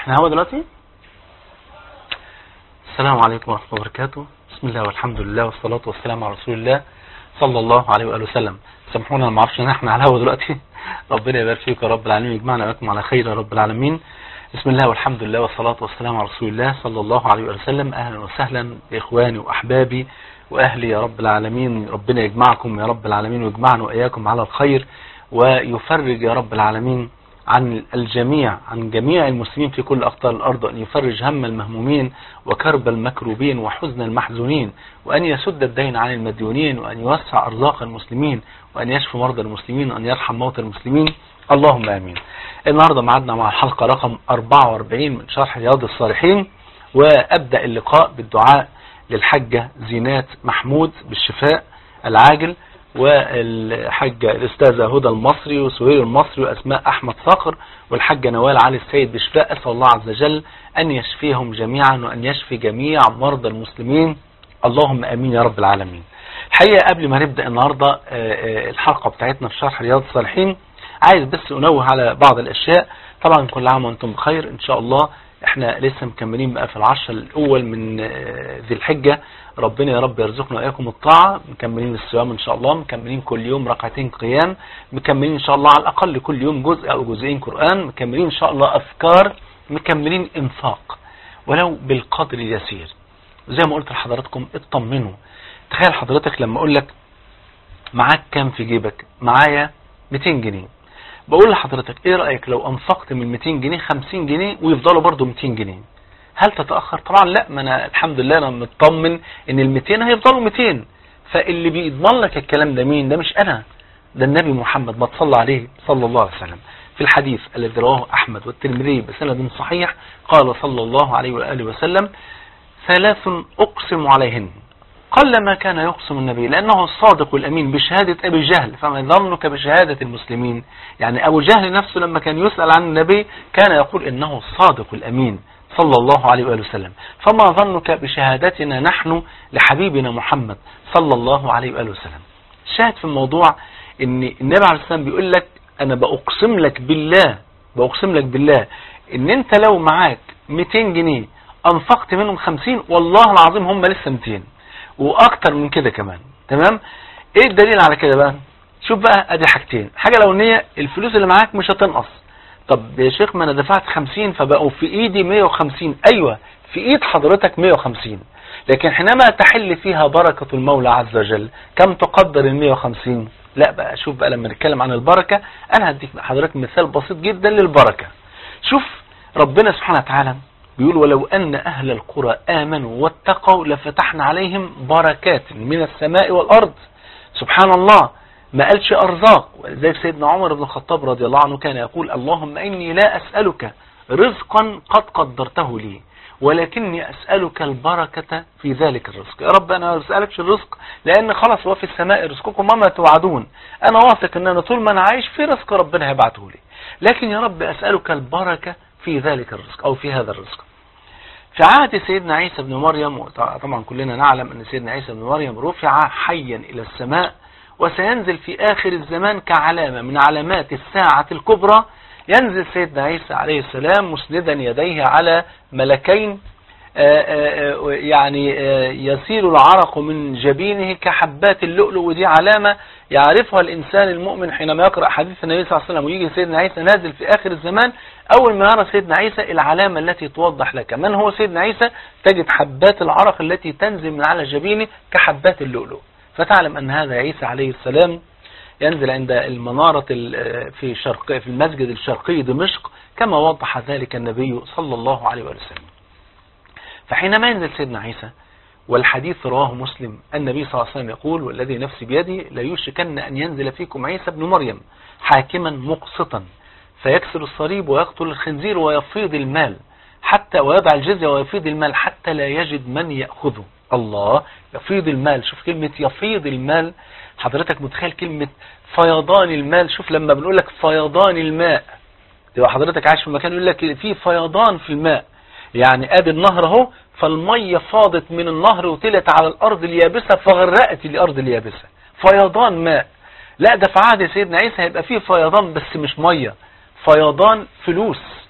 احنا هوا دلوقتي السلام عليكم ورحمة الله وبركاته بسم الله والحمد لله والصلاة والسلام على رسول الله صلى الله عليه وآله وسلم سامحونا ما اعرفش ان احنا على الهوا دلوقتي ربنا يبارك فيك يا رب العالمين ويجمعنا وياكم على خير يا رب العالمين بسم الله والحمد لله والصلاة والسلام على رسول الله صلى الله عليه وآله وسلم اهلا وسهلا باخواني واحبابي واهلي يا رب العالمين ربنا يجمعكم يا رب العالمين ويجمعنا واياكم على الخير ويفرج يا رب العالمين عن الجميع عن جميع المسلمين في كل أقطار الأرض أن يفرج هم المهمومين وكرب المكروبين وحزن المحزونين وأن يسد الدين عن المديونين وأن يوسع أرزاق المسلمين وأن يشفي مرضى المسلمين وأن يرحم موتى المسلمين اللهم آمين النهاردة معدنا مع الحلقة رقم 44 من شرح رياض الصالحين وأبدأ اللقاء بالدعاء للحجة زينات محمود بالشفاء العاجل والحجة الأستاذة هدى المصري وسهير المصري وأسماء أحمد صقر والحجة نوال علي السيد بشفاء أسأل الله عز وجل أن يشفيهم جميعا وأن يشفي جميع مرضى المسلمين اللهم أمين يا رب العالمين الحقيقة قبل ما نبدأ النهاردة الحلقة بتاعتنا في شرح رياض الصالحين عايز بس أنوه على بعض الأشياء طبعا كل عام وأنتم بخير إن شاء الله احنا لسه مكملين بقى في العشر الأول من ذي الحجة ربنا يا رب يرزقنا وإياكم الطاعة مكملين الصيام إن شاء الله مكملين كل يوم ركعتين قيام مكملين إن شاء الله على الأقل كل يوم جزء أو جزئين قرآن مكملين إن شاء الله أفكار مكملين إنفاق ولو بالقدر اليسير زي ما قلت لحضراتكم اطمنوا تخيل حضرتك لما أقول لك معاك كام في جيبك معايا 200 جنيه بقول لحضرتك ايه رأيك لو انفقت من 200 جنيه 50 جنيه ويفضلوا برضو 200 جنيه هل تتأخر طبعا لا ما انا الحمد لله انا مطمن ان ال 200 هيفضلوا 200 فاللي بيضمن لك الكلام ده مين ده مش انا ده النبي محمد ما تصلى عليه صلى الله عليه وسلم في الحديث الذي رواه احمد والترمذي بسند صحيح قال صلى الله عليه واله وسلم ثلاث اقسم عليهن قل ما كان يقسم النبي لأنه الصادق الأمين بشهادة أبي جهل فما ظنك بشهادة المسلمين يعني أبو جهل نفسه لما كان يسأل عن النبي كان يقول إنه الصادق الأمين صلى الله عليه وآله وسلم فما ظنك بشهادتنا نحن لحبيبنا محمد صلى الله عليه وآله وسلم شاهد في الموضوع ان النبي عليه السلام بيقول لك انا بأقسم لك بالله بأقسم لك بالله ان انت لو معاك 200 جنيه انفقت منهم 50 والله العظيم هم لسه 200 واكتر من كده كمان تمام ايه الدليل على كده بقى شوف بقى ادي حاجتين حاجة الاولانيه الفلوس اللي معاك مش هتنقص طب يا شيخ ما انا دفعت 50 فبقوا في ايدي 150 ايوه في ايد حضرتك 150 لكن حينما تحل فيها بركة المولى عز وجل كم تقدر ال 150 لا بقى شوف بقى لما نتكلم عن البركة انا هديك حضرتك مثال بسيط جدا للبركة شوف ربنا سبحانه وتعالى بيقول ولو أن أهل القرى آمنوا واتقوا لفتحنا عليهم بركات من السماء والأرض سبحان الله ما قالش أرزاق ولذلك سيدنا عمر بن الخطاب رضي الله عنه كان يقول اللهم إني لا أسألك رزقا قد قدرته لي ولكني أسألك البركة في ذلك الرزق يا رب أنا ما بسألكش الرزق لأن خلاص هو في السماء رزقكم وما توعدون أنا واثق أن أنا طول ما أنا عايش في رزق ربنا هيبعته لي لكن يا رب أسألك البركة في ذلك الرزق أو في هذا الرزق في عهد سيدنا عيسى بن مريم طبعا كلنا نعلم أن سيدنا عيسى بن مريم رفع حيا إلى السماء وسينزل في آخر الزمان كعلامة من علامات الساعة الكبرى ينزل سيدنا عيسى عليه السلام مسندا يديه على ملكين يعني يسيل العرق من جبينه كحبات اللؤلؤ ودي علامة يعرفها الإنسان المؤمن حينما يقرأ حديث النبي صلى الله عليه وسلم ويجي سيدنا عيسى نازل في آخر الزمان أول ما يرى سيدنا عيسى العلامة التي توضح لك من هو سيدنا عيسى تجد حبات العرق التي تنزل من على جبينه كحبات اللؤلؤ فتعلم أن هذا عيسى عليه السلام ينزل عند المنارة في شرق في المسجد الشرقي دمشق كما وضح ذلك النبي صلى الله عليه وسلم فحينما ينزل سيدنا عيسى والحديث رواه مسلم النبي صلى الله عليه وسلم يقول والذي نفسي بيدي لا يوشكن أن ينزل فيكم عيسى بن مريم حاكما مقسطا فيكسر الصليب ويقتل الخنزير ويفيض المال حتى ويضع الجزية ويفيض المال حتى لا يجد من يأخذه الله يفيض المال شوف كلمة يفيض المال حضرتك متخيل كلمة فيضان المال شوف لما بنقول لك فيضان الماء تبقى حضرتك عايش في مكان يقول لك في فيضان في الماء يعني ادي النهر اهو فالمية فاضت من النهر وطلعت على الارض اليابسة فغرقت الارض اليابسة فيضان ماء لا ده في عهد سيدنا عيسى هيبقى فيه فيضان بس مش مية فيضان فلوس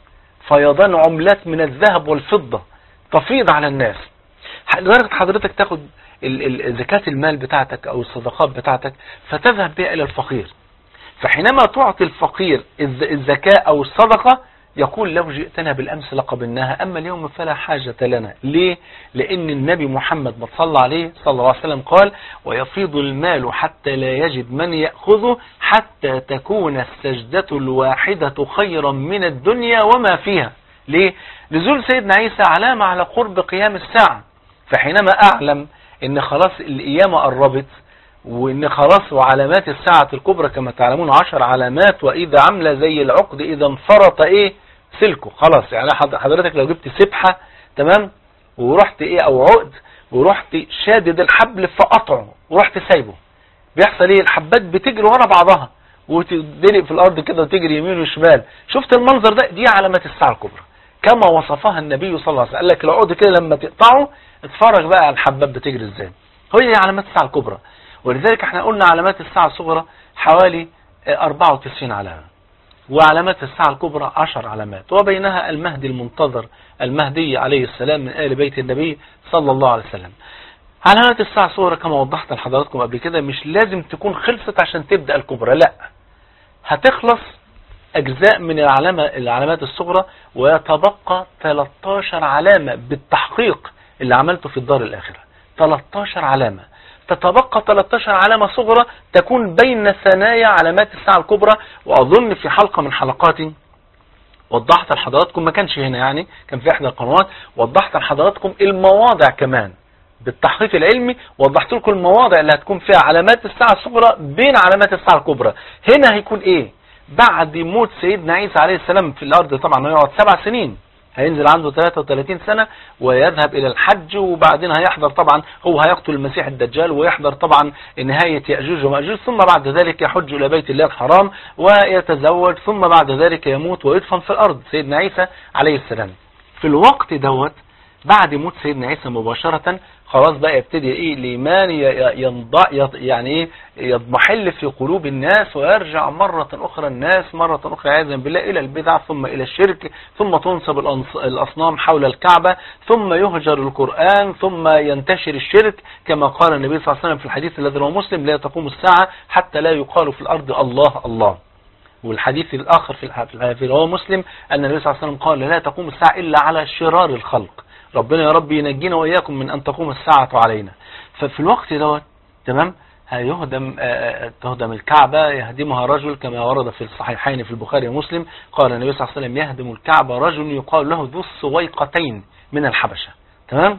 فيضان عملات من الذهب والفضة تفيض على الناس لدرجة حضرتك تاخد ال- ال- زكاة المال بتاعتك او الصدقات بتاعتك فتذهب بها الى الفقير فحينما تعطي الفقير الز- الزكاة او الصدقة يقول لو جئتنا بالامس لقبلناها اما اليوم فلا حاجة لنا ليه لان النبي محمد ما صلى عليه صلى الله عليه وسلم قال ويفيض المال حتى لا يجد من يأخذه حتى تكون السجدة الواحدة خيرا من الدنيا وما فيها ليه نزول سيدنا عيسى علامة على قرب قيام الساعة فحينما اعلم ان خلاص القيامة قربت وان خلاص وعلامات الساعة الكبرى كما تعلمون عشر علامات واذا عاملة زي العقد اذا انفرط ايه سلكه خلاص يعني حض- حضرتك لو جبت سبحة تمام ورحت ايه او عقد ورحت شادد الحبل فقطعه ورحت سايبه بيحصل ايه الحبات بتجري ورا بعضها وتدلق في الارض كده وتجري يمين وشمال شفت المنظر ده دي علامات الساعة الكبرى كما وصفها النبي صلى الله عليه وسلم قال لك العقد كده لما تقطعه اتفرج بقى على الحبات بتجري ازاي هي دي علامات الساعة الكبرى ولذلك احنا قلنا علامات الساعة الصغرى حوالي آه، 94 علامة وعلامات الساعة الكبرى 10 علامات وبينها المهدي المنتظر المهدي عليه السلام من آل بيت النبي صلى الله عليه وسلم علامات الساعة الصغرى كما وضحت لحضراتكم قبل كده مش لازم تكون خلصت عشان تبدأ الكبرى لا هتخلص أجزاء من العلامة العلامات الصغرى ويتبقى 13 علامة بالتحقيق اللي عملته في الدار الآخرة 13 علامة تتبقى 13 علامة صغرى تكون بين ثنايا علامات الساعة الكبرى وأظن في حلقة من حلقاتي وضحت لحضراتكم ما كانش هنا يعني كان في احدى القنوات وضحت لحضراتكم المواضع كمان بالتحقيق العلمي وضحت لكم المواضع اللي هتكون فيها علامات الساعة الصغرى بين علامات الساعة الكبرى هنا هيكون ايه بعد موت سيدنا عيسى عليه السلام في الارض طبعا هيقعد سبع سنين هينزل عنده 33 سنة ويذهب الى الحج وبعدين هيحضر طبعا هو هيقتل المسيح الدجال ويحضر طبعا نهاية يأجوج ومأجوج ثم بعد ذلك يحج الى بيت الله الحرام ويتزوج ثم بعد ذلك يموت ويدفن في الارض سيدنا عيسى عليه السلام في الوقت دوت بعد موت سيدنا عيسى مباشرة خلاص بقى يبتدي ايه الايمان ي- ينضع يط- يعني ايه يضمحل في قلوب الناس ويرجع مرة اخرى الناس مرة اخرى عياذا بالله الى البدع ثم الى الشرك ثم تنصب الأنص- الاصنام حول الكعبة ثم يهجر القرآن ثم ينتشر الشرك كما قال النبي صلى الله عليه وسلم في الحديث الذي رواه مسلم لا تقوم الساعة حتى لا يقال في الارض الله الله والحديث الآخر في الح- في رواه مسلم أن النبي صلى الله عليه وسلم قال لا تقوم الساعة إلا على شرار الخلق ربنا يا رب ينجينا وإياكم من أن تقوم الساعة علينا ففي الوقت دوت تمام هيهدم آه، آه، تهدم الكعبة يهدمها رجل كما ورد في الصحيحين في البخاري ومسلم قال النبي صلى الله عليه وسلم يهدم الكعبة رجل يقال له ذو السويقتين من الحبشة تمام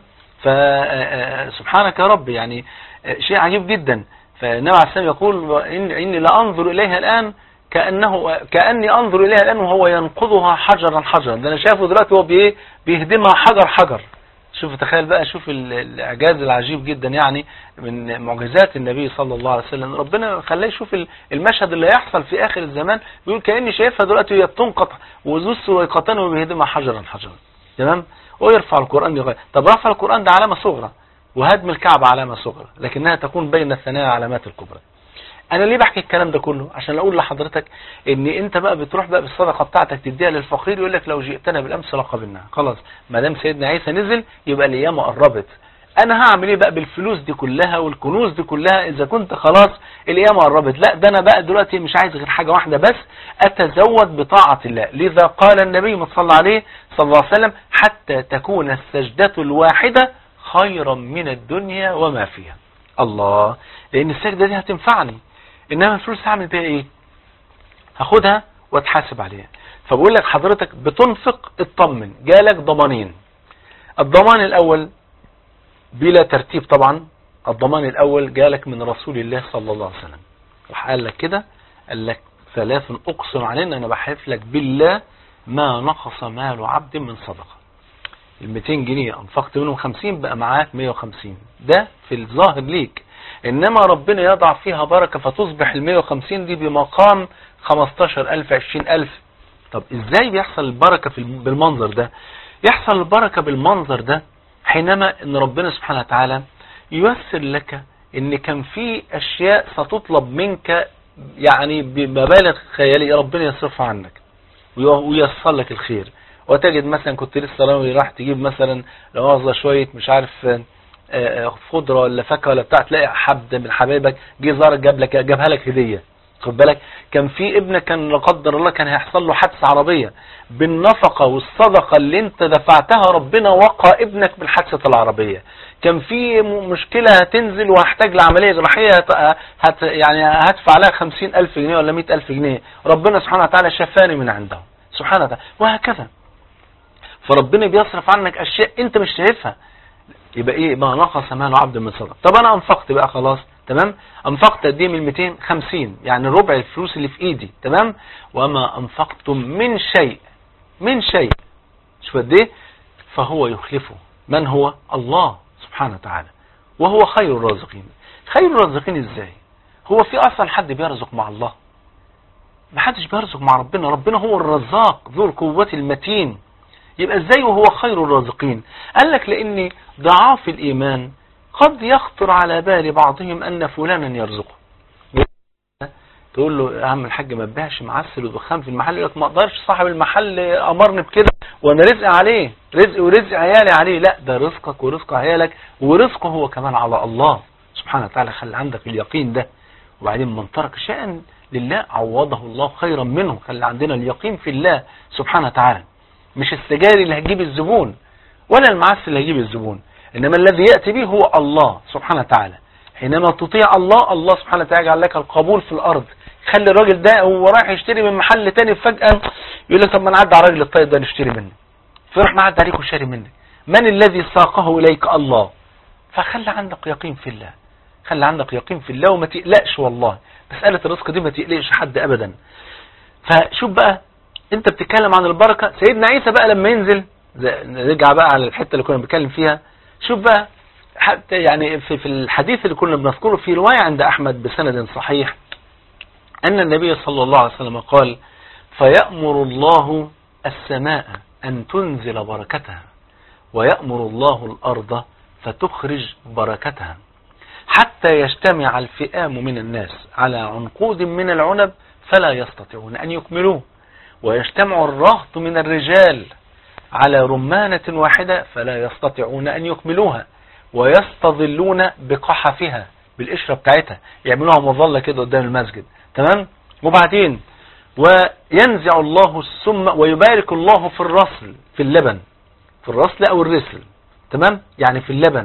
فسبحانك يا رب يعني آه، شيء عجيب جدا فالنبي عليه السلام يقول إن إني لأنظر إليها الآن كأنه كأني أنظر إليها الآن وهو ينقضها حجرا حجرا ده أنا شايفه دلوقتي هو بإيه بيهدمها حجر حجر شوف تخيل بقى شوف ال- الإعجاز العجيب جدا يعني من معجزات النبي صلى الله عليه وسلم ربنا خلاه يشوف ال- المشهد اللي هيحصل في آخر الزمان بيقول كأني شايفها دلوقتي وهي بتنقط وذو السويقتان وبيهدمها حجرا حجرا تمام ويرفع القرآن بغير طب رفع القرآن ده علامة صغرى وهدم الكعبة علامة صغرى لكنها تكون بين الثنايا علامات الكبرى انا ليه بحكي الكلام ده كله عشان اقول لحضرتك ان انت بقى بتروح بقى بالصدقه بتاعتك تديها للفقير يقول لك لو جئتنا بالامس لقبلناها خلاص ما دام سيدنا عيسى نزل يبقى الايام قربت انا هعمل ايه بقى بالفلوس دي كلها والكنوز دي كلها اذا كنت خلاص الايام قربت لا ده انا بقى دلوقتي مش عايز غير حاجه واحده بس اتزود بطاعه الله لذا قال النبي ما صلى عليه صلى الله عليه وسلم حتى تكون السجده الواحده خيرا من الدنيا وما فيها الله لان السجده دي هتنفعني انما الفلوس هعمل بيها ايه هاخدها واتحاسب عليها فبقول لك حضرتك بتنفق اطمن جالك ضمانين الضمان الاول بلا ترتيب طبعا الضمان الاول جالك من رسول الله صلى الله عليه وسلم راح قال لك كده قال لك ثلاث اقسم علينا انا بحلف لك بالله ما نقص مال عبد من صدقه ال 200 جنيه انفقت منهم 50 بقى معاك 150 ده في الظاهر ليك انما ربنا يضع فيها بركة فتصبح ال 150 دي بمقام 15000 20000 طب ازاي بيحصل البركة في الم- بالمنظر ده يحصل البركة بالمنظر ده حينما ان ربنا سبحانه وتعالى ييسر لك ان كان في اشياء ستطلب منك يعني بمبالغ خيالية ربنا يصرفها عنك وي- وييسر لك الخير وتجد مثلا كنت لسه راوي راح تجيب مثلا لو شوية مش عارف آه، آه، خضرة ولا فاكهة ولا بتاع تلاقي حد من حبايبك جه زارك جاب لك جابها لك هدية خد بالك كان في ابنك كان لا قدر الله كان هيحصل له حادث عربية بالنفقة والصدقة اللي انت دفعتها ربنا وقى ابنك بالحادثة العربية كان في م- مشكلة هتنزل وهحتاج لعملية جراحية هت... هت... يعني هدفع لها خمسين ألف جنيه ولا مئة ألف جنيه ربنا سبحانه وتعالى شفاني من عنده سبحانه وتعالى وهكذا فربنا بيصرف عنك أشياء انت مش شايفها يبقى ايه ما نقص مال عبد من صدق طب انا انفقت بقى خلاص تمام انفقت قد ايه من 250 يعني ربع الفلوس اللي في ايدي تمام وما انفقتم من شيء من شيء شوف قد ايه فهو يخلفه من هو الله سبحانه وتعالى وهو خير الرازقين خير الرازقين ازاي هو في اصلا حد بيرزق مع الله ما حدش بيرزق مع ربنا ربنا هو الرزاق ذو القوة المتين يبقى ازاي وهو خير الرازقين قال لك لان ضعاف الايمان قد يخطر على بال بعضهم ان فلانا يرزقه تقول له يا عم الحاج ما تبيعش معسل ودخان في المحل يقول لك ما اقدرش صاحب المحل امرني بكده وانا رزق عليه رزق ورزق عيالي عليه لا ده رزقك ورزق عيالك ورزقه هو كمان على الله سبحانه وتعالى خلي عندك اليقين ده وبعدين من ترك شيئا لله عوضه الله خيرا منه خلي عندنا اليقين في الله سبحانه وتعالى مش السجاري اللي هتجيب الزبون ولا المعسل اللي هيجيب الزبون انما الذي يأتي به هو الله سبحانه وتعالى حينما تطيع الله الله سبحانه وتعالى يجعل لك القبول في الارض خلي الراجل ده هو رايح يشتري من محل تاني فجأة يقول لك طب ما نعدي على الراجل الطيب ده نشتري منه فيروح معدي عليك وشاري منك من الذي ساقه اليك الله فخلي عندك يقين في الله خلي عندك يقين في الله وما تقلقش والله مسألة الرزق دي ما تقلقش حد ابدا فشوف بقى انت بتتكلم عن البركة سيدنا عيسى بقى لما ينزل زي- نرجع بقى على الحتة اللي كنا بنتكلم فيها شوف بقى حتى يعني في, في الحديث اللي كنا بنذكره في رواية عند أحمد بسند صحيح أن النبي صلى الله عليه وسلم قال فيأمر الله السماء أن تنزل بركتها ويأمر الله الأرض فتخرج بركتها حتى يجتمع الفئام من الناس على عنقود من العنب فلا يستطيعون أن يكملوه ويجتمع الرهط من الرجال على رمانة واحدة فلا يستطيعون أن يكملوها ويستظلون بقحفها بالقشرة بتاعتها يعملوها مظلة كده قدام المسجد تمام وبعدين وينزع الله السم ويبارك الله في الرسل في اللبن في الرسل أو الرسل تمام يعني في اللبن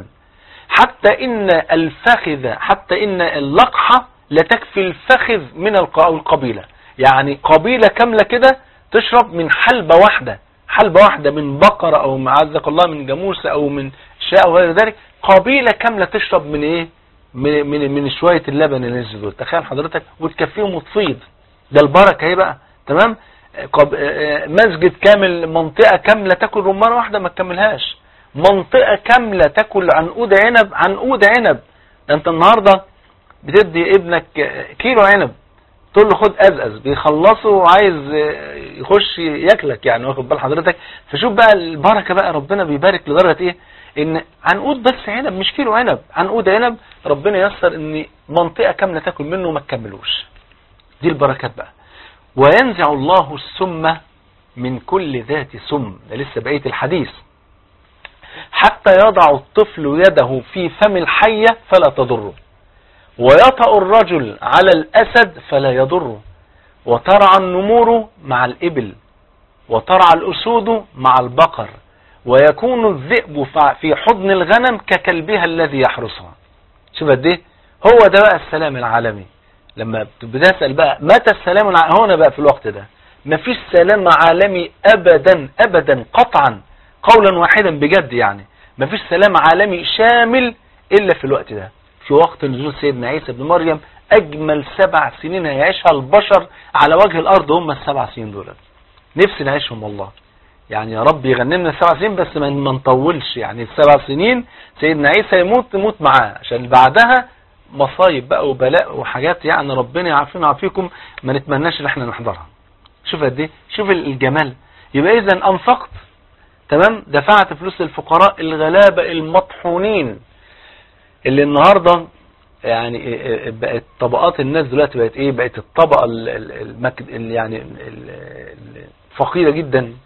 حتى إن الفخذ حتى إن اللقحة لا تكفي الفخذ من الق- أو القبيلة يعني قبيلة كاملة كده تشرب من حلبة واحدة حلبة واحدة من بقرة أو معزك الله من جاموسة أو من شاء أو غير ذلك قبيلة كاملة تشرب من إيه من من من شوية اللبن اللي نزل دول تخيل حضرتك وتكفيهم وتفيض ده البركة ايه بقى تمام قب... آه، مسجد كامل منطقة كاملة تاكل رمانة واحدة ما تكملهاش منطقة كاملة تاكل عنقود عنب عنقود عنب ده انت النهاردة بتدي ابنك كيلو عنب تقول له خد ازأز بيخلصه وعايز يخش ياكلك يعني واخد بال حضرتك فشوف بقى البركة بقى ربنا بيبارك لدرجة ايه ان عنقود بس عنب مش كيلو عنب عنقود عنب ربنا يسر ان منطقة كاملة تاكل منه وما تكملوش دي البركات بقى وينزع الله السم من كل ذات سم ده لسه بقية الحديث حتى يضع الطفل يده في فم الحية فلا تضره ويطأ الرجل على الأسد فلا يضره وترعى النمور مع الإبل وترعى الأسود مع البقر ويكون الذئب في حضن الغنم ككلبها الذي يحرسها شوف قد ايه هو ده بقى السلام العالمي لما بتسأل بقى متى السلام العالمي هنا بقى في الوقت ده مفيش سلام عالمي أبدا أبدا قطعا قولا واحدا بجد يعني مفيش سلام عالمي شامل إلا في الوقت ده في وقت نزول سيدنا عيسى بن مريم أجمل سبع سنين هيعيشها البشر على وجه الأرض هم السبع سنين دول نفسي نعيشهم والله يعني يا رب يغنمنا السبع سنين بس ما نطولش يعني السبع سنين سيدنا عيسى يموت نموت معاه عشان بعدها مصايب بقى وبلاء وحاجات يعني ربنا يعافينا ويعافيكم ما نتمناش ان احنا نحضرها شوف قد ايه شوف الجمال يبقى اذا انفقت تمام دفعت فلوس للفقراء الغلابة المطحونين اللي النهاردة يعني بقت طبقات الناس دلوقتي بقت ايه بقت الطبقة المكد يعني الفقيرة جدا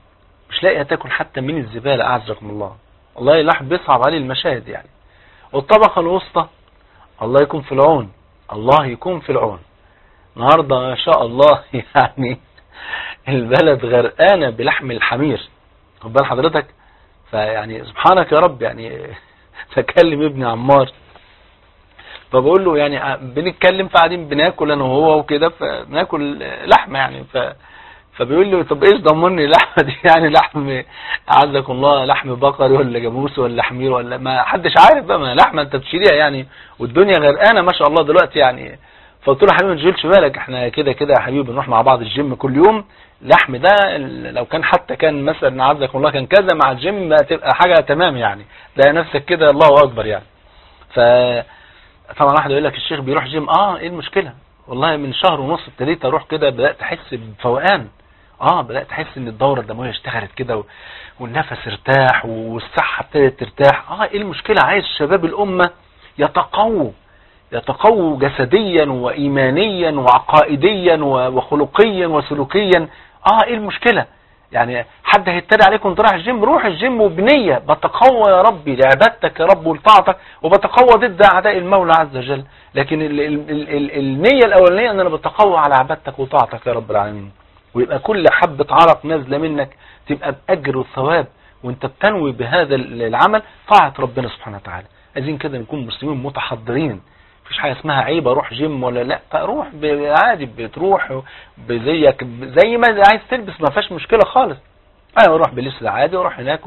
مش لاقي تاكل حتى من الزبالة أعزكم الله والله الواحد بيصعب عليه المشاهد يعني والطبقة الوسطى الله يكون في العون الله يكون في العون النهاردة ما شاء الله يعني البلد غرقانة بلحم الحمير خد بال حضرتك فيعني سبحانك يا رب يعني تكلم ابني عمار فبقول له يعني بنتكلم فقاعدين بناكل انا وهو وكده فبناكل لحمه يعني ف فبيقول لي طب ايش ضمني اللحمه دي يعني لحم اعزكم الله لحم بقري ولا جاموس ولا حمير ولا ما حدش عارف بقى ما لحمه انت بتشيليها يعني والدنيا غرقانه ما شاء الله دلوقتي يعني فقلت له يا حبيبي ما تشغلش بالك احنا كده كده يا حبيبي بنروح مع بعض الجيم كل يوم اللحم ده لو كان حتى كان مثلا عزكم الله كان كذا مع الجيم تبقى حاجه تمام يعني تلاقي نفسك كده الله اكبر يعني ف طبعا واحد يقول لك الشيخ بيروح جيم اه ايه المشكله والله من شهر ونص ابتديت اروح كده بدات احس بفوقان اه بدات احس ان الدوره الدمويه اشتغلت كده والنفس ارتاح والصحه ابتدت ترتاح اه ايه المشكله عايز شباب الامه يتقووا يتقووا جسديا وايمانيا وعقائديا وخلقيا وسلوكيا اه ايه المشكله يعني حد هيتريق عليكم انت رايح الجيم روح الجيم وبنيه بتقوى يا ربي لعبادتك يا رب ولطاعتك وبتقوى ضد اعداء المولى عز وجل لكن ال ال ال ال النيه الاولانيه ان انا بتقوى على عبادتك وطاعتك يا رب العالمين ويبقى كل حبه عرق نازله منك تبقى باجر وثواب وانت بتنوي بهذا العمل طاعه ربنا سبحانه وتعالى عايزين كده نكون مسلمين متحضرين مفيش حاجه اسمها عيب اروح جيم ولا لا روح عادي بتروح بزيك زي ما عايز تلبس ما فيهاش مشكله خالص انا بروح بلبس عادي واروح هناك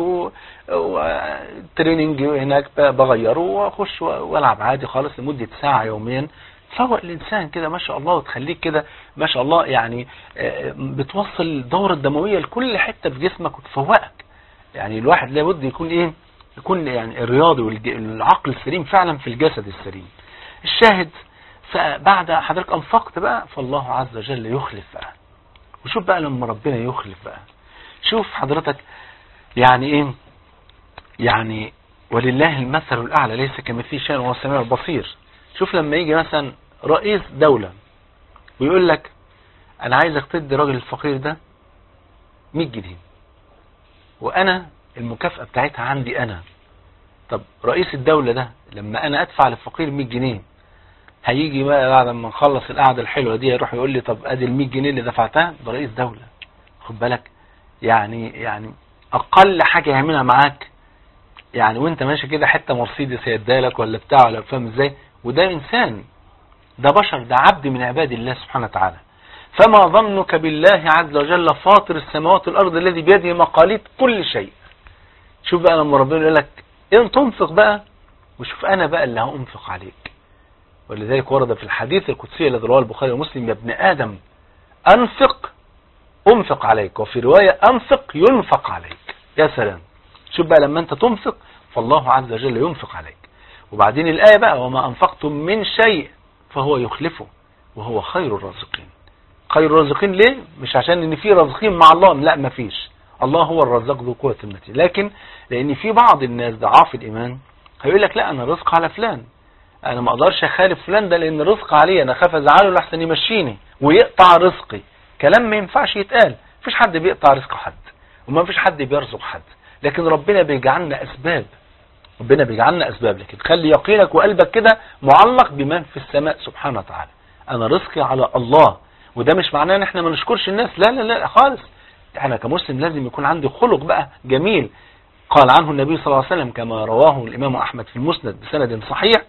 وتريننج هناك بغيره واخش والعب عادي خالص لمده ساعه يوميا تفوق الانسان كده ما شاء الله وتخليك كده ما شاء الله يعني بتوصل الدوره الدمويه لكل حته في جسمك وتفوقك يعني الواحد لابد يكون ايه يكون يعني الرياضي والعقل السليم فعلا في الجسد السليم الشاهد فبعد حضرتك انفقت بقى فالله عز وجل يخلف بقى وشوف بقى لما ربنا يخلف بقى شوف حضرتك يعني ايه يعني ولله المثل الاعلى ليس كمثله شيء وهو السميع البصير شوف لما يجي مثلا رئيس دولة ويقول لك انا عايزك تدي راجل الفقير ده 100 جنيه وانا المكافأة بتاعتها عندي انا طب رئيس الدولة ده لما انا ادفع للفقير 100 جنيه هيجي بقى بعد ما نخلص القعدة الحلوة دي يروح يقول لي طب ادي ال 100 جنيه اللي دفعتها ده رئيس دولة خد بالك يعني يعني اقل حاجة يعملها معاك يعني وانت ماشي كده حتة مرسيدس يدالك ولا بتاع ولا فاهم ازاي وده انسان ده بشر ده عبد من عباد الله سبحانه وتعالى فما ظنك بالله عز وجل فاطر السماوات والارض الذي بيده مقاليد كل شيء شوف بقى لما ربنا يقول لك ان تنفق بقى وشوف انا بقى اللي هانفق عليك ولذلك ورد في الحديث القدسي الذي رواه البخاري ومسلم يا ابن ادم انفق انفق عليك وفي رواية انفق ينفق عليك يا سلام شوف بقى لما انت تنفق فالله عز وجل ينفق عليك وبعدين الآية بقى وما أنفقتم من شيء فهو يخلفه وهو خير الرازقين خير الرازقين ليه مش عشان ان في رازقين مع الله لا ما فيش الله هو الرزاق ذو قوة المتين لكن لان في بعض الناس ضعاف الايمان هيقول لك لا انا رزق على فلان انا ما اقدرش اخالف فلان ده لان رزق عليه انا خاف ازعله لحسن يمشيني ويقطع رزقي كلام ما ينفعش يتقال مفيش حد بيقطع رزق حد وما فيش حد بيرزق حد لكن ربنا بيجعلنا اسباب ربنا بيجعلنا اسباب لكن خلي يقينك وقلبك كده معلق بمن في السماء سبحانه وتعالى انا رزقي على الله وده مش معناه ان احنا ما نشكرش الناس لا لا لا خالص احنا كمسلم لازم يكون عندي خلق بقى جميل قال عنه النبي صلى الله عليه وسلم كما رواه الامام احمد في المسند بسند صحيح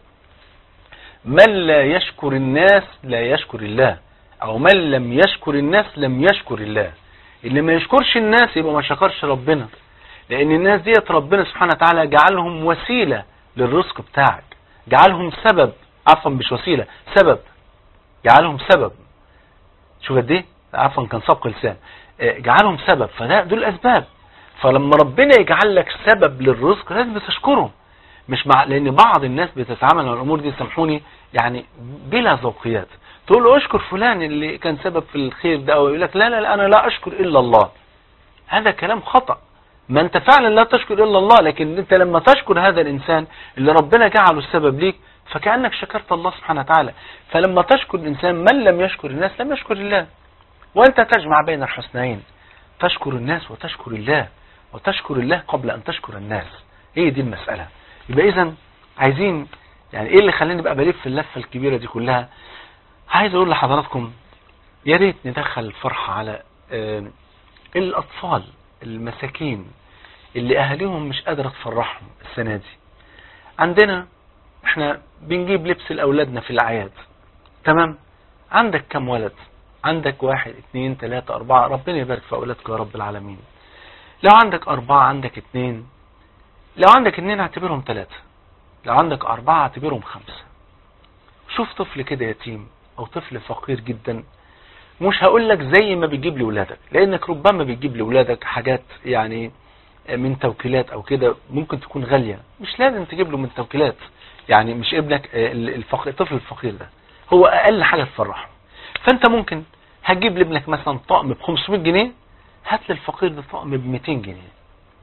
من لا يشكر الناس لا يشكر الله او من لم يشكر الناس لم يشكر الله اللي ما يشكرش الناس يبقى ما شكرش ربنا لان الناس ديت ربنا سبحانه وتعالى جعلهم وسيلة للرزق بتاعك جعلهم سبب عفوا مش وسيلة سبب جعلهم سبب شوف قد ايه عفوا كان سبق لسان جعلهم سبب فده دول اسباب فلما ربنا يجعل لك سبب للرزق لازم تشكره مش مع لان بعض الناس بتتعامل مع الامور دي سامحوني يعني بلا ذوقيات تقول له اشكر فلان اللي كان سبب في الخير ده او يقول لك لا لا لا انا لا اشكر الا الله هذا كلام خطأ ما انت فعلا لا تشكر الا الله لكن انت لما تشكر هذا الانسان اللي ربنا جعله السبب ليك فكأنك شكرت الله سبحانه وتعالى فلما تشكر الانسان من لم يشكر الناس لم يشكر الله وانت تجمع بين الحسنين تشكر الناس وتشكر الله وتشكر الله قبل أن تشكر الناس هي دي المسألة يبقى إذا عايزين يعني إيه اللي خليني بقى بلف في اللفة الكبيرة دي كلها عايز أقول لحضراتكم يا ريت ندخل الفرحة على آه، الأطفال المساكين اللي أهاليهم مش قادرة تفرحهم السنة دي عندنا احنا بنجيب لبس لأولادنا في الأعياد تمام عندك كم ولد عندك واحد اثنين ثلاثة أربعة ربنا يبارك في أولادك يا رب العالمين لو عندك أربعة عندك اثنين لو عندك اثنين اعتبرهم ثلاثة لو عندك أربعة اعتبرهم خمسة شوف طفل كده يتيم أو طفل فقير جدا مش هقول لك زي ما بتجيب لولادك لأنك ربما بتجيب لولادك حاجات يعني من توكيلات أو كده ممكن تكون غالية مش لازم تجيب له من توكيلات يعني مش ابنك الفقير الطفل الفقير ده هو أقل حاجة تفرحه فأنت ممكن هتجيب لابنك مثلا طقم ب 500 جنيه هات للفقير ده طقم ب 200 جنيه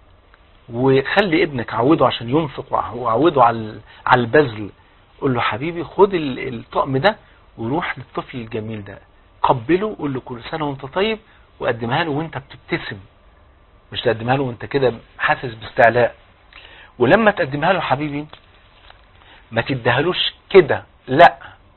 وخلي ابنك عوده عشان ينفق وعوده على على البذل قول له حبيبي خد الطقم ده وروح للطفل الجميل ده قبله وقول له كل سنة وانت طيب وقدمها له وانت بتبتسم مش تقدمها له وانت كده حاسس باستعلاء ولما تقدمها له حبيبي ما تديهالوش كده لا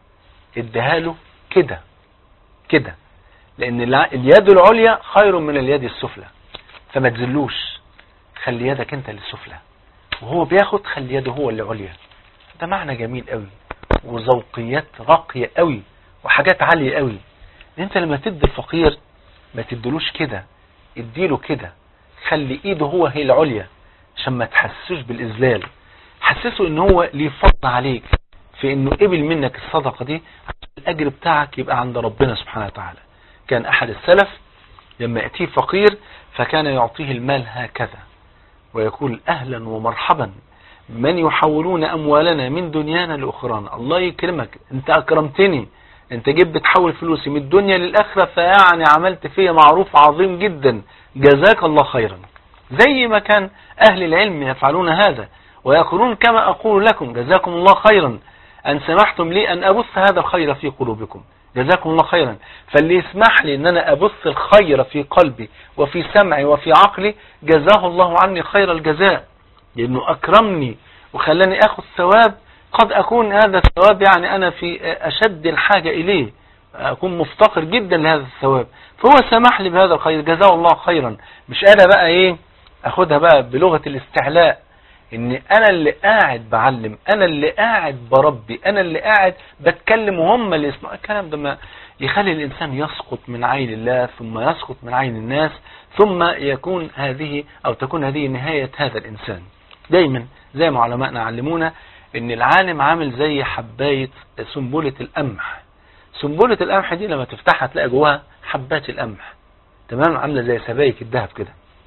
اديها له كده كده لان اليد العليا خير من اليد السفلى فما تزلوش خلي يدك انت للسفلى وهو بياخد خلي يده هو اللي عليا ده معنى جميل قوي وذوقيات راقية قوي وحاجات عالية قوي انت لما تدي الفقير ما تدلوش كده اديله كده خلي ايده هو هي العليا عشان ما تحسسوش بالاذلال حسسه ان هو ليه فضل عليك في انه قبل منك الصدقة دي الاجر بتاعك يبقى عند ربنا سبحانه وتعالى كان احد السلف لما يأتيه فقير فكان يعطيه المال هكذا ويقول اهلا ومرحبا من يحولون اموالنا من دنيانا لاخرانا الله يكرمك انت اكرمتني انت جيت بتحول فلوسي من الدنيا للاخرة فيعني عملت فيا معروف عظيم جدا جزاك الله خيرا زي ما كان اهل العلم يفعلون هذا ويقولون كما اقول لكم جزاكم الله خيرا ان سمحتم لي ان ابث هذا الخير في قلوبكم جزاكم الله خيرا فاللي يسمح لي ان انا ابث الخير في قلبي وفي سمعي وفي عقلي جزاه الله عني خير الجزاء لانه اكرمني وخلاني اخذ ثواب قد اكون هذا الثواب يعني انا في اشد الحاجة اليه اكون مفتقر جدا لهذا الثواب فهو سمح لي بهذا الخير جزاه الله خيرا مش انا بقى ايه اخدها بقى بلغة الاستعلاء ان انا اللي قاعد بعلم انا اللي قاعد بربي انا اللي قاعد بتكلم وهم اللي يسمعوا الكلام ده ما يخلي الانسان يسقط من عين الله ثم يسقط من عين الناس ثم يكون هذه او تكون هذه نهاية هذا الانسان دايما زي ما علماءنا علمونا ان العالم عامل زي حباية سنبلة القمح سنبلة القمح دي لما تفتحها تلاقي جواها حبات القمح تمام عاملة زي سبايك الذهب كده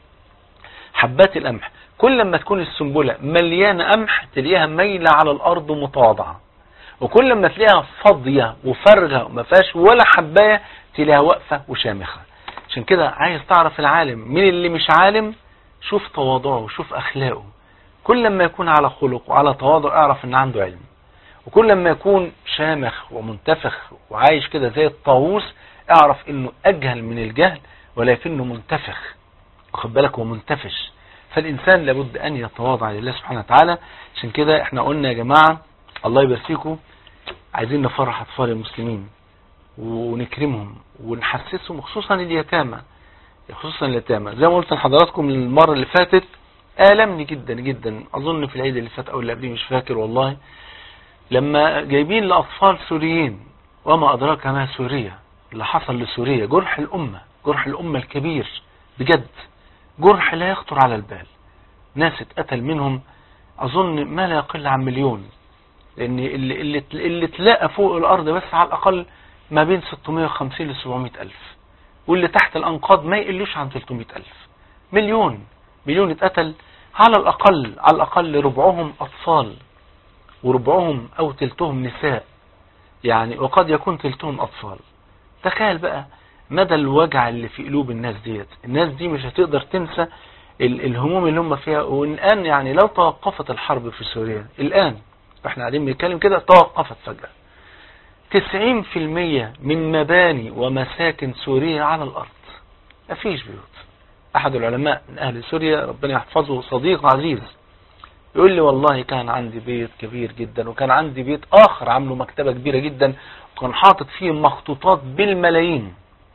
حبات القمح كل ما تكون السنبلة مليانة قمح تلاقيها ميلة على الارض متواضعة وكل ما تلاقيها فاضية وفارغة وما فيهاش ولا حباية تلاقيها واقفة وشامخة عشان كده عايز تعرف العالم مين اللي مش عالم شوف تواضعه وشوف اخلاقه كل ما يكون على خلق وعلى تواضع اعرف ان عنده علم وكل ما يكون شامخ ومنتفخ وعايش كده زي الطاووس اعرف انه اجهل من الجهل ولكنه منتفخ واخد بالك هو منتفش فالإنسان لابد أن يتواضع لله سبحانه وتعالى عشان كده احنا قلنا يا جماعة الله يبارك فيكم عايزين نفرح أطفال المسلمين ونكرمهم ونحسسهم خصوصا اليتامى خصوصا اليتامى زي ما قلت لحضراتكم المرة اللي فاتت آلمني جدا جدا أظن في العيد اللي فات أو اللي قبليه مش فاكر والله لما جايبين لأطفال سوريين وما أدراك ما سوريا اللي حصل لسوريا جرح الأمة جرح الأمة الكبير بجد جرح لا يخطر على البال ناس اتقتل منهم اظن ما لا يقل عن مليون لان اللي, اللي, اللي تلاقى فوق الارض بس على الاقل ما بين 650 ل 700 الف واللي تحت الانقاض ما يقلوش عن 300 الف مليون مليون اتقتل على الاقل على الاقل ربعهم اطفال وربعهم او تلتهم نساء يعني وقد يكون تلتهم اطفال تخيل بقى مدى الوجع اللي في قلوب الناس ديت الناس دي مش هتقدر تنسى الهموم اللي هم فيها والآن يعني لو توقفت الحرب في سوريا الآن احنا قاعدين بنتكلم كده توقفت فجأة 90% من مباني ومساكن سوريا على الأرض مفيش بيوت أحد العلماء من أهل سوريا ربنا يحفظه صديق عزيز يقول لي والله كان عندي بيت كبير جدا وكان عندي بيت آخر عامله مكتبة كبيرة جدا وكان حاطط فيه مخطوطات بالملايين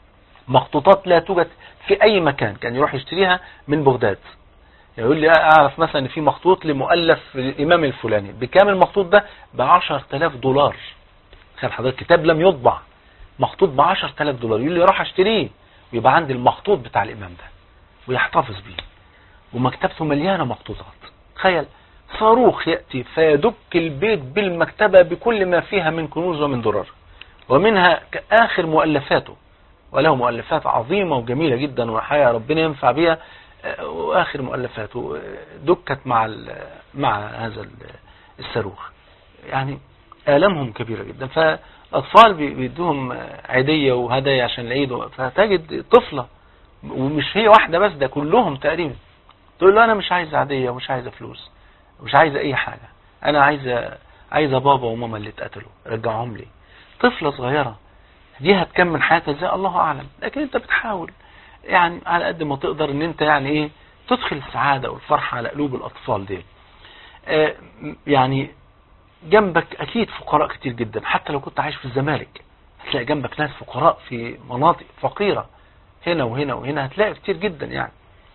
مخطوطات لا توجد في أي مكان كان يروح يشتريها من بغداد يقول لي أعرف مثلا ان في مخطوط لمؤلف الإمام الفلاني بكام المخطوط ده ب 10000 دولار كان حضرتك كتاب لم يطبع مخطوط ب 10000 دولار يقول لي راح اشتريه ويبقى عندي المخطوط بتاع الإمام ده ويحتفظ بيه ومكتبته مليانة مخطوطات تخيل صاروخ يأتي فيدك البيت بالمكتبة بكل ما فيها من كنوز ومن درر ومنها آخر مؤلفاته وله مؤلفات عظيمة وجميلة جدا وحقيقة ربنا ينفع بها وآخر مؤلفاته دكت مع مع هذا الصاروخ يعني آلامهم كبيرة جدا فالأطفال بيدوهم عيدية وهدايا عشان العيد فتجد طفلة ومش هي واحدة بس ده كلهم تقريبا تقول له أنا مش عايزة عيدية ومش عايزة فلوس مش عايزة أي حاجة أنا عايزة عايزة بابا وماما اللي اتقتلوا رجعهم لي طفلة صغيرة دي هتكمل حياتها ازاي الله أعلم لكن أنت بتحاول يعني على قد ما تقدر ان انت يعني ايه تدخل السعادة والفرحة على قلوب الاطفال دي آه يعني جنبك اكيد فقراء كتير جدا حتى لو كنت عايش في الزمالك هتلاقي جنبك ناس فقراء في مناطق فقيرة هنا وهنا وهنا هتلاقي كتير جدا يعني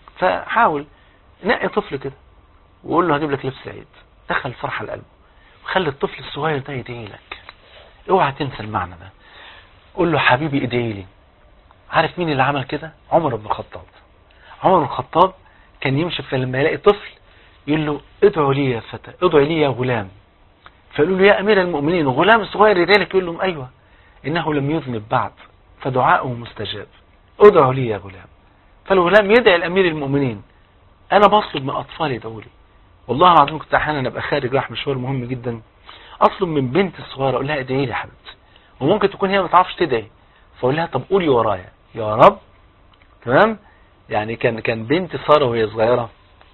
فحاول نقي طفل كده وقول له هجيب لك لبس عيد دخل الفرحة لقلبه وخلي الطفل الصغير ده يدعي لك اوعى تنسى المعنى ده قول له حبيبي ادعي لي عارف مين اللي عمل كده عمر بن الخطاب عمر بن الخطاب كان يمشي فلما يلاقي طفل يقول له ادعوا لي يا فتى ادعوا لي يا غلام فيقولوا له يا امير المؤمنين غلام صغير يدعي يقول لهم ايوه انه لم يذنب بعد فدعاؤه مستجاب ادعوا لي يا غلام فالغلام يدعي الامير المؤمنين انا بطلب من اطفالي يدعوا لي والله العظيم كنت احيانا ابقى خارج رايح مشوار مهم جدا اطلب من بنت الصغيره اقول لها ادعي لي يا حبيبتي وممكن تكون هي ما تعرفش تدعي فاقول لها طب قولي ورايا يا رب تمام يعني كان كان بنتي ساره وهي صغيره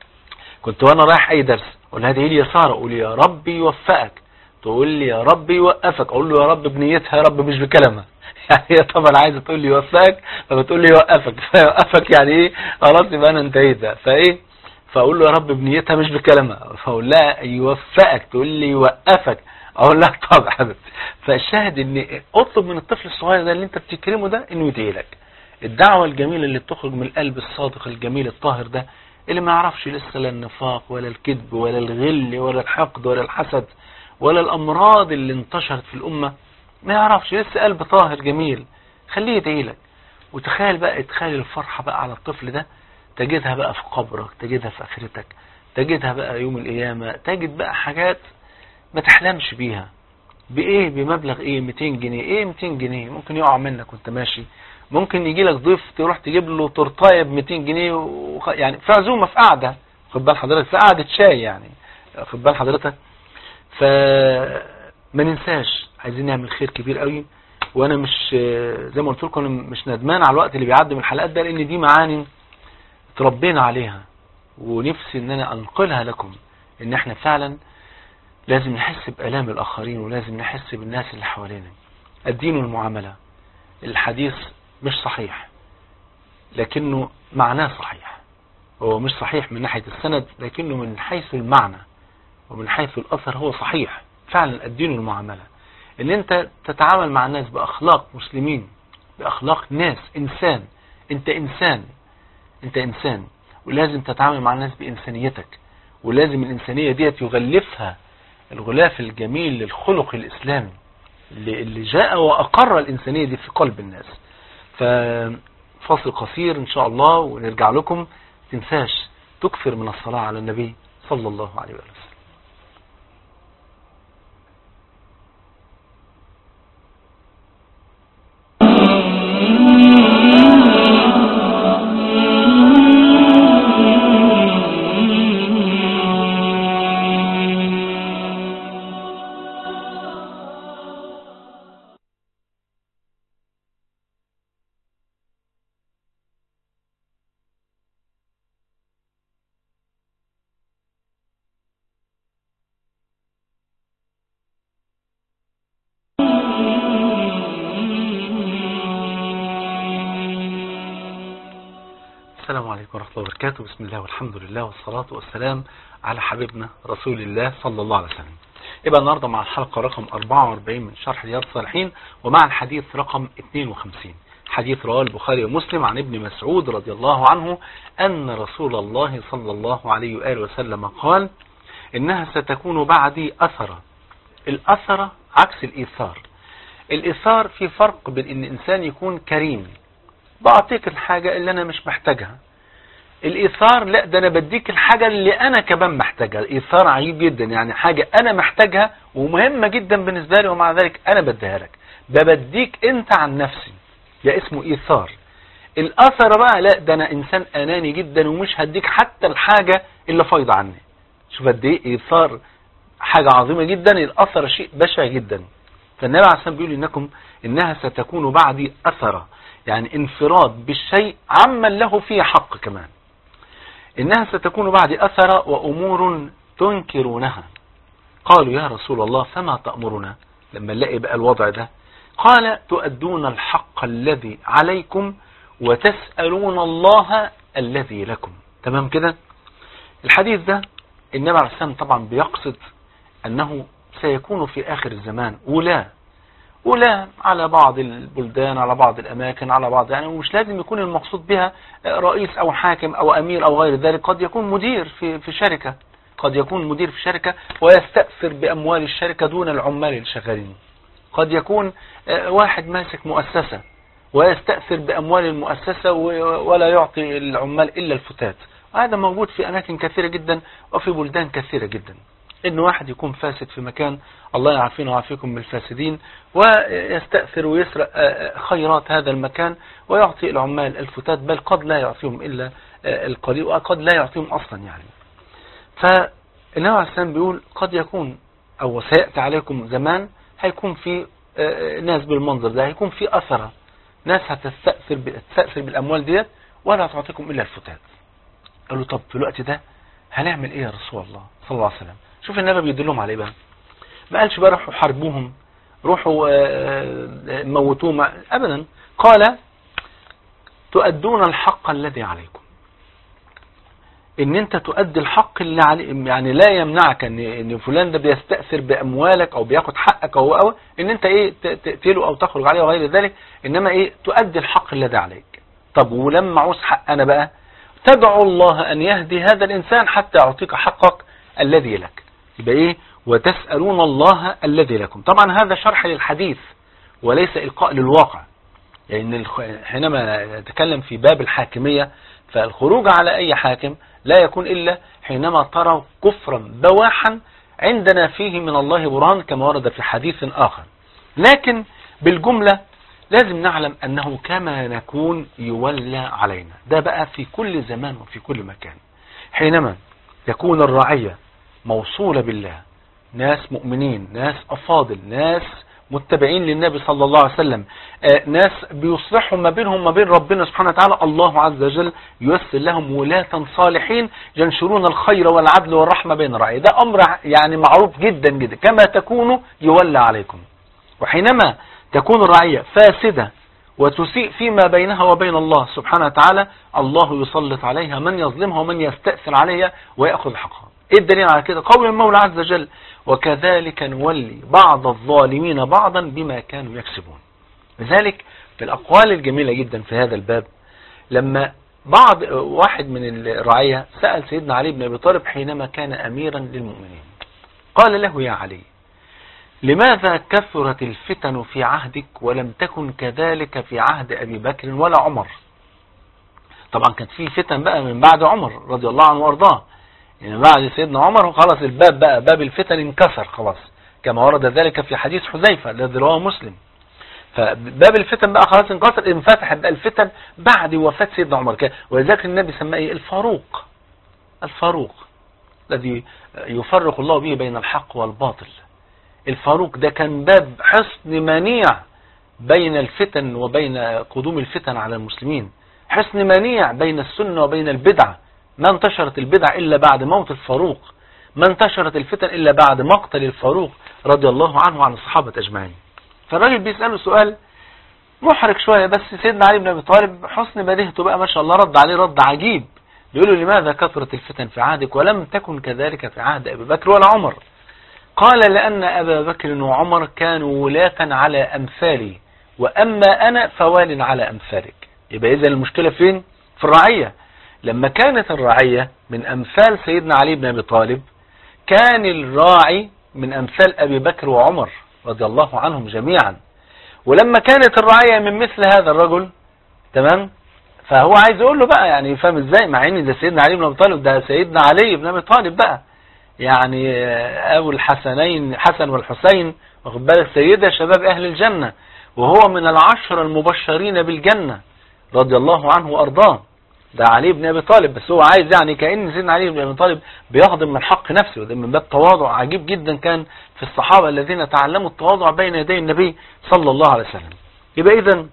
كنت وانا رايح اي درس اقول لها ادعي لي يا ساره قولي يا رب يوفقك تقول لي يا رب يوقفك اقول له يا رب بنيتها يا رب مش بكلامها يعني هي طبعا عايزه تقول لي يوفقك فبتقول لي يوقفك فيوقفك يعني ايه خلاص يبقى انا انتهيت فايه فاقول له يا رب بنيتها مش بكلامها فاقول لها يوفقك تقول لي يوقفك اقول لها طب حبيبتي فالشاهد ان اطلب من الطفل الصغير ده اللي انت بتكرمه ده انه يدعي لك الدعوة الجميلة اللي بتخرج من القلب الصادق الجميل الطاهر ده اللي ما يعرفش لسه لا النفاق ولا الكذب ولا الغل ولا الحقد ولا الحسد ولا الامراض اللي انتشرت في الامة ما يعرفش لسه قلب طاهر جميل خليه يدعي لك وتخيل بقى اتخيل الفرحة بقى على الطفل ده تجدها بقى في قبرك تجدها في اخرتك تجدها بقى يوم القيامة تجد بقى حاجات ما تحلمش بيها بايه بمبلغ ايه 200 جنيه ايه 200 جنيه ممكن يقع منك وانت ماشي ممكن يجي لك ضيف تروح تجيب له تورتايه ب 200 جنيه وخ... يعني في عزومه في قعده خد بال حضرتك في قعده شاي يعني خد بال حضرتك ف ما ننساش عايزين نعمل خير كبير قوي وانا مش زي ما قلت لكم مش ندمان على الوقت اللي بيعدي من الحلقات ده لان دي معاني تربينا عليها ونفسي ان انا انقلها لكم ان احنا فعلا لازم نحس بآلام الآخرين ولازم نحس بالناس اللي حوالينا الدين والمعاملة الحديث مش صحيح لكنه معناه صحيح هو مش صحيح من ناحية السند لكنه من حيث المعنى ومن حيث الأثر هو صحيح فعلا الدين والمعاملة ان انت تتعامل مع الناس بأخلاق مسلمين بأخلاق ناس إنسان انت إنسان انت إنسان ولازم تتعامل مع الناس بإنسانيتك ولازم الإنسانية ديت يغلفها الغلاف الجميل للخلق الإسلامي اللي جاء وأقر الإنسانية دي في قلب الناس ففاصل قصير إن شاء الله ونرجع لكم تنساش تكثر من الصلاة على النبي صلى الله عليه وسلم السلام عليكم ورحمة الله وبركاته بسم الله والحمد لله والصلاة والسلام على حبيبنا رسول الله صلى الله عليه وسلم يبقى النهاردة مع الحلقة رقم 44 من شرح رياض الصالحين ومع الحديث رقم 52 حديث رواه البخاري ومسلم عن ابن مسعود رضي الله عنه أن رسول الله صلى الله عليه وآله وسلم قال إنها ستكون بعدي أثرة الأثرة عكس الإيثار الإيثار في فرق بين إن الإنسان يكون كريم بعطيك الحاجة اللي أنا مش محتاجها الإيثار لا ده أنا بديك الحاجة اللي أنا كمان محتاجها الإيثار عجيب جدا يعني حاجة أنا محتاجها ومهمة جدا بالنسبة لي ومع ذلك أنا بديها لك ده بديك أنت عن نفسي ده اسمه إيثار الأثر بقى لا ده أنا إنسان أناني جدا ومش هديك حتى الحاجة اللي فايضة عني شوف قد إيه إيثار حاجة عظيمة جدا الأثر شيء بشع جدا فالنبي عليه الصلاة بيقول إنكم إنها ستكون بعدي أثرة يعني انفراد بالشيء عمن له فيه حق كمان إنها ستكون بعد أثر وأمور تنكرونها قالوا يا رسول الله فما تأمرنا لما نلاقي بقى الوضع ده قال تؤدون الحق الذي عليكم وتسألون الله الذي لكم تمام كده الحديث ده النبي عليه السلام طبعا بيقصد أنه سيكون في آخر الزمان ولا ولا على بعض البلدان على بعض الأماكن على بعض يعني مش لازم يكون المقصود بها رئيس أو حاكم أو أمير أو غير ذلك قد يكون مدير في في شركة قد يكون مدير في شركة ويستأثر بأموال الشركة دون العمال الشغالين قد يكون واحد ماسك مؤسسة ويستأثر بأموال المؤسسة ولا يعطي العمال إلا الفتات وهذا موجود في أماكن كثيرة جدا وفي بلدان كثيرة جدا ان واحد يكون فاسد في مكان الله يعافينا ويعافيكم من الفاسدين ويستأثر ويسرق خيرات هذا المكان ويعطي العمال الفتات بل قد لا يعطيهم إلا القليل وقد لا يعطيهم أصلا يعني فالنبي عليه السلام بيقول قد يكون أو سيأتي عليكم زمان هيكون في ناس بالمنظر ده هيكون في أثرة ناس هتستأثر تستأثر بالأموال ديت ولا تعطيكم إلا الفتات قالوا طب في الوقت ده هنعمل إيه يا رسول الله صلى الله عليه وسلم شوف النبي بيدلهم على ايه بقى ما قالش بقى روحوا حاربوهم روحوا موتوهم ابدا قال تؤدون الحق الذي عليكم ان انت تؤدي الحق اللي علي يعني لا يمنعك ان ان فلان ده بيستأثر باموالك او بياخد حقك او او ان انت ايه تقتله او تخرج عليه وغير ذلك انما ايه تؤدي الحق الذي عليك طب ولما عوز حق انا بقى تدعو الله ان يهدي هذا الانسان حتى يعطيك حقك الذي لك يبقى ايه وتسألون الله الذي لكم طبعا هذا شرح للحديث وليس إلقاء للواقع لأن يعني حينما نتكلم في باب الحاكمية فالخروج على أي حاكم لا يكون إلا حينما ترى كفرا بواحا عندنا فيه من الله برهان كما ورد في حديث آخر لكن بالجملة لازم نعلم أنه كما نكون يولى علينا ده بقى في كل زمان وفي كل مكان حينما يكون الرعية موصولة بالله ناس مؤمنين ناس أفاضل ناس متبعين للنبي صلى الله عليه وسلم آه ناس بيصلحوا ما بينهم ما بين ربنا سبحانه وتعالى الله عز وجل ييسر لهم ولاة صالحين ينشرون الخير والعدل والرحمة بين الرعية ده أمر يعني معروف جدا جدا كما تكونوا يولى عليكم وحينما تكون الرعية فاسدة وتسيء فيما بينها وبين الله سبحانه وتعالى الله يسلط عليها من يظلمها ومن يستأثر عليها ويأخذ حقها ايه الدليل على كده قول المولى عز وجل وكذلك نولي بعض الظالمين بعضا بما كانوا يكسبون لذلك في الأقوال الجميلة جدا في هذا الباب لما بعض واحد من الرعية سأل سيدنا علي بن أبي طالب حينما كان أميرا للمؤمنين قال له يا علي لماذا كثرت الفتن في عهدك ولم تكن كذلك في عهد أبي بكر ولا عمر طبعا كانت في فتن بقى من بعد عمر رضي الله عنه وارضاه يعني بعد سيدنا عمر خلاص الباب بقى باب الفتن انكسر خلاص كما ورد ذلك في حديث حذيفة الذي رواه مسلم فباب الفتن بقى خلاص انكسر انفتحت بقى الفتن بعد وفاة سيدنا عمر ولذلك النبي سماه ايه الفاروق الفاروق الذي يفرق الله به بين الحق والباطل الفاروق ده كان باب حصن منيع بين الفتن وبين قدوم الفتن على المسلمين حصن منيع بين السنة وبين البدعة ما انتشرت البدع إلا بعد موت الفاروق ما انتشرت الفتن إلا بعد مقتل الفاروق رضي الله عنه وعن الصحابة أجمعين فالراجل بيسأله سؤال محرج شوية بس سيدنا علي بن أبي طالب حسن بديهته بقى ما شاء الله رد عليه رد عجيب بيقول له لماذا كثرت الفتن في عهدك ولم تكن كذلك في عهد أبي بكر ولا عمر قال لأن أبا بكر وعمر كانوا ولاة على أمثالي وأما أنا فوال على أمثالك يبقى إذا المشكلة فين في الرعية لما كانت الرعية من أمثال سيدنا علي بن أبي طالب كان الراعي من أمثال أبي بكر وعمر رضي الله عنهم جميعا ولما كانت الرعية من مثل هذا الرجل تمام فهو عايز يقول له بقى يعني فاهم ازاي مع ان ده سيدنا علي بن ابي طالب ده سيدنا علي بن ابي طالب بقى يعني ابو الحسنين حسن والحسين واخد بالك سيدة شباب اهل الجنة وهو من العشر المبشرين بالجنة رضي الله عنه وارضاه ده علي بن ابي طالب بس هو عايز يعني كأن سيدنا علي بن ابي طالب بيخدم من حق نفسه وده من باب تواضع عجيب جدا كان في الصحابة الذين تعلموا التواضع بين يدي النبي صلى الله عليه وسلم يبقى اذا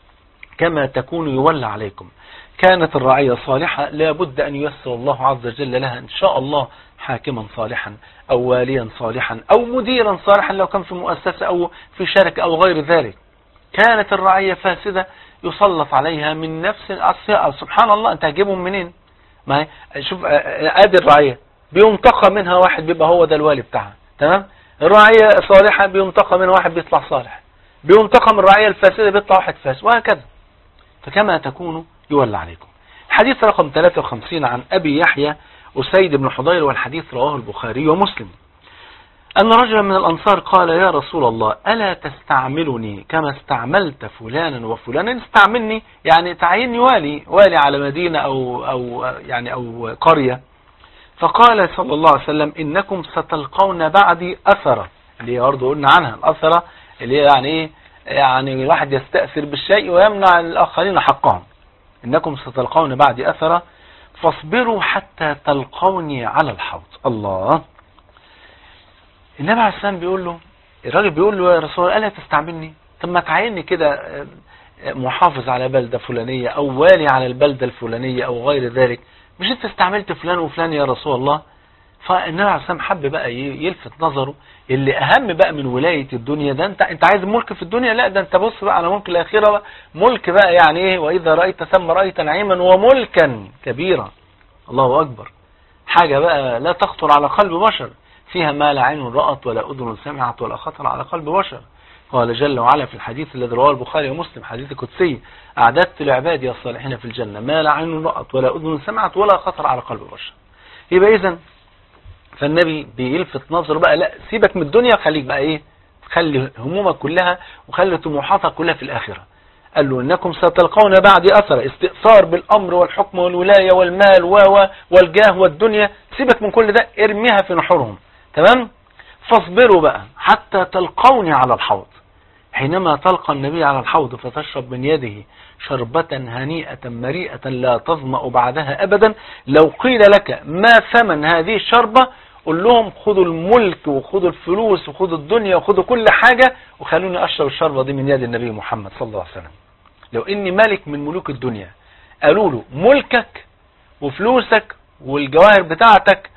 كما تكون يولى عليكم كانت الرعية صالحة لابد أن ييسر الله عز وجل لها إن شاء الله حاكما صالحا أو واليا صالحا أو مديرا صالحا لو كان في مؤسسة أو في شركة أو غير ذلك كانت الرعية فاسدة يسلط عليها من نفس الأصياء سبحان الله أنت هتجيبهم منين ما شوف ادي الرعية بينتقى منها واحد بيبقى هو ده الوالي بتاعها تمام الرعية صالحة بينتقى منها واحد بيطلع صالح بينتقى من الرعية الفاسدة بيطلع واحد فاسد وهكذا فكما تكون يولى عليكم حديث رقم 53 عن أبي يحيى أسيد بن حضير والحديث رواه البخاري ومسلم أن رجلا من الأنصار قال يا رسول الله ألا تستعملني كما استعملت فلانا وفلانا استعملني يعني تعيني والي والي على مدينة أو, أو, يعني أو قرية فقال صلى الله عليه وسلم إنكم ستلقون بعدي أثرة اللي هي برضه قلنا عنها الأثرة اللي هي يعني إيه يعني الواحد يستأثر بالشيء ويمنع الآخرين حقهم إنكم ستلقون بعدي أثرة فاصبروا حتى تلقوني على الحوض الله النبي عليه السلام بيقول له الراجل بيقول له يا رسول الله ألا تستعملني طب ما تعيني كده محافظ على بلدة فلانية أو والي على البلدة الفلانية أو غير ذلك مش انت استعملت فلان وفلان يا رسول الله فالنبي عليه السلام حب بقى يلفت نظره اللي اهم بقى من ولاية الدنيا ده انت انت عايز ملك في الدنيا لا ده انت بص بقى على ملك الاخرة بقى ملك بقى يعني ايه واذا رأيت ثم رأيت نعيما وملكا كبيرا الله اكبر حاجة بقى لا تخطر على قلب بشر فيها ما لا عين رأت ولا اذن سمعت ولا خطر على قلب بشر قال جل وعلا في الحديث الذي رواه البخاري ومسلم حديث قدسي أعددت لعبادي الصالحين في الجنة ما لا عين رأت ولا أذن سمعت ولا خطر على قلب بشر يبقى إذن فالنبي بيلفت نظر بقى لا سيبك من الدنيا وخليك بقى ايه خلي همومك كلها وخلي طموحاتك كلها في الآخرة قال له انكم ستلقون بعد اثر استئثار بالامر والحكم والولاية والمال و والجاه والدنيا سيبك من كل ده ارميها في نحورهم تمام فاصبروا بقى حتى تلقوني على الحوض حينما تلقى النبي على الحوض فتشرب من يده شربة هنيئة مريئة لا تظمأ بعدها أبدا لو قيل لك ما ثمن هذه الشربة قل لهم خذوا الملك وخذوا الفلوس وخذوا الدنيا وخذوا كل حاجة وخلوني أشرب الشربة دي من يد النبي محمد صلى الله عليه وسلم لو إني ملك من ملوك الدنيا قالوا له ملكك وفلوسك والجواهر بتاعتك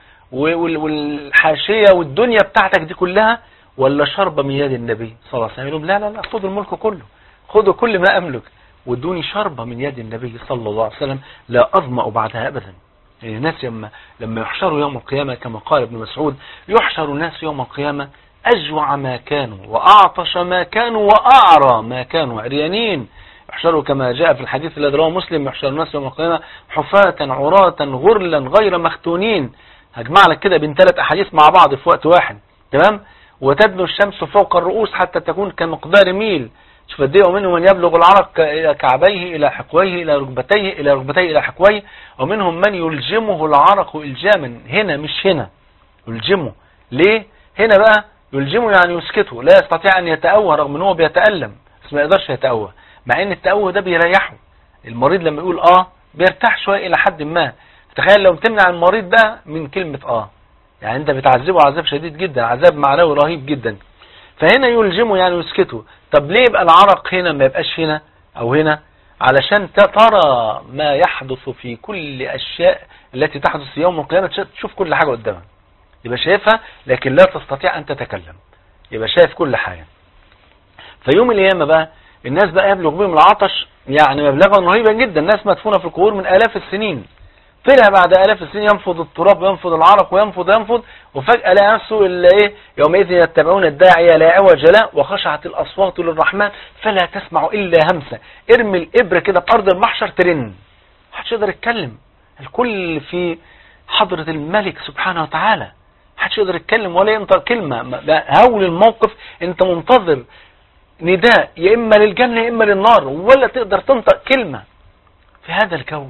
والحاشية والدنيا بتاعتك دي كلها ولا شربة من يد النبي صلى الله عليه وسلم يقول لا لا لا خذوا الملك كله خذوا كل ما أملك وادوني شربة من يد النبي صلى الله عليه وسلم لا أظمأ بعدها أبدا يعني الناس لما, لما يحشروا يوم القيامة كما قال ابن مسعود يحشر الناس يوم القيامة أجوع ما كانوا وأعطش ما كانوا وأعرى ما كانوا عريانين يحشروا كما جاء في الحديث الذي رواه مسلم يحشر الناس يوم القيامة حفاة عراة غرلا غير مختونين هجمع لك كده بين ثلاث أحاديث مع بعض في وقت واحد تمام وتدنو الشمس فوق الرؤوس حتى تكون كمقدار ميل شوف قد ايه ومنهم من يبلغ العرق الى كعبيه الى حقويه الى ركبتيه الى ركبتيه الى حقويه ومنهم من يلجمه العرق الجاما هنا مش هنا يلجمه ليه هنا بقى يلجمه يعني يسكته لا يستطيع ان يتأوه رغم ان هو بيتألم بس ما يقدرش يتأوه مع ان التأوه ده بيريحه المريض لما يقول اه بيرتاح شوية الى حد ما تخيل لو تمنع المريض ده من كلمة اه يعني انت بتعذبه عذاب شديد جدا عذاب معنوي رهيب جدا فهنا يلجمه يعني يسكته طب ليه يبقى العرق هنا ما يبقاش هنا او هنا علشان ترى ما يحدث في كل اشياء التي تحدث في يوم القيامة تشوف كل حاجة قدامك يبقى شايفها لكن لا تستطيع ان تتكلم يبقى شايف كل حاجة فيوم القيامة بقى الناس بقى يبلغ بهم العطش يعني مبلغا رهيبا جدا الناس مدفونة في القبور من آلاف السنين طلع بعد آلاف السنين ينفض التراب وينفض العرق وينفض ينفض وفجأة لقى نفسه اللي ايه يومئذ يتبعون الداعية لا عوج له وخشعت الأصوات للرحمن فلا تسمع إلا همسة ارمي الإبرة كده في أرض المحشر ترن محدش يقدر يتكلم الكل في حضرة الملك سبحانه وتعالى محدش يقدر يتكلم ولا ينطق كلمة هول الموقف انت منتظر نداء يا إما للجنة يا إما للنار ولا تقدر تنطق كلمة في هذا الكون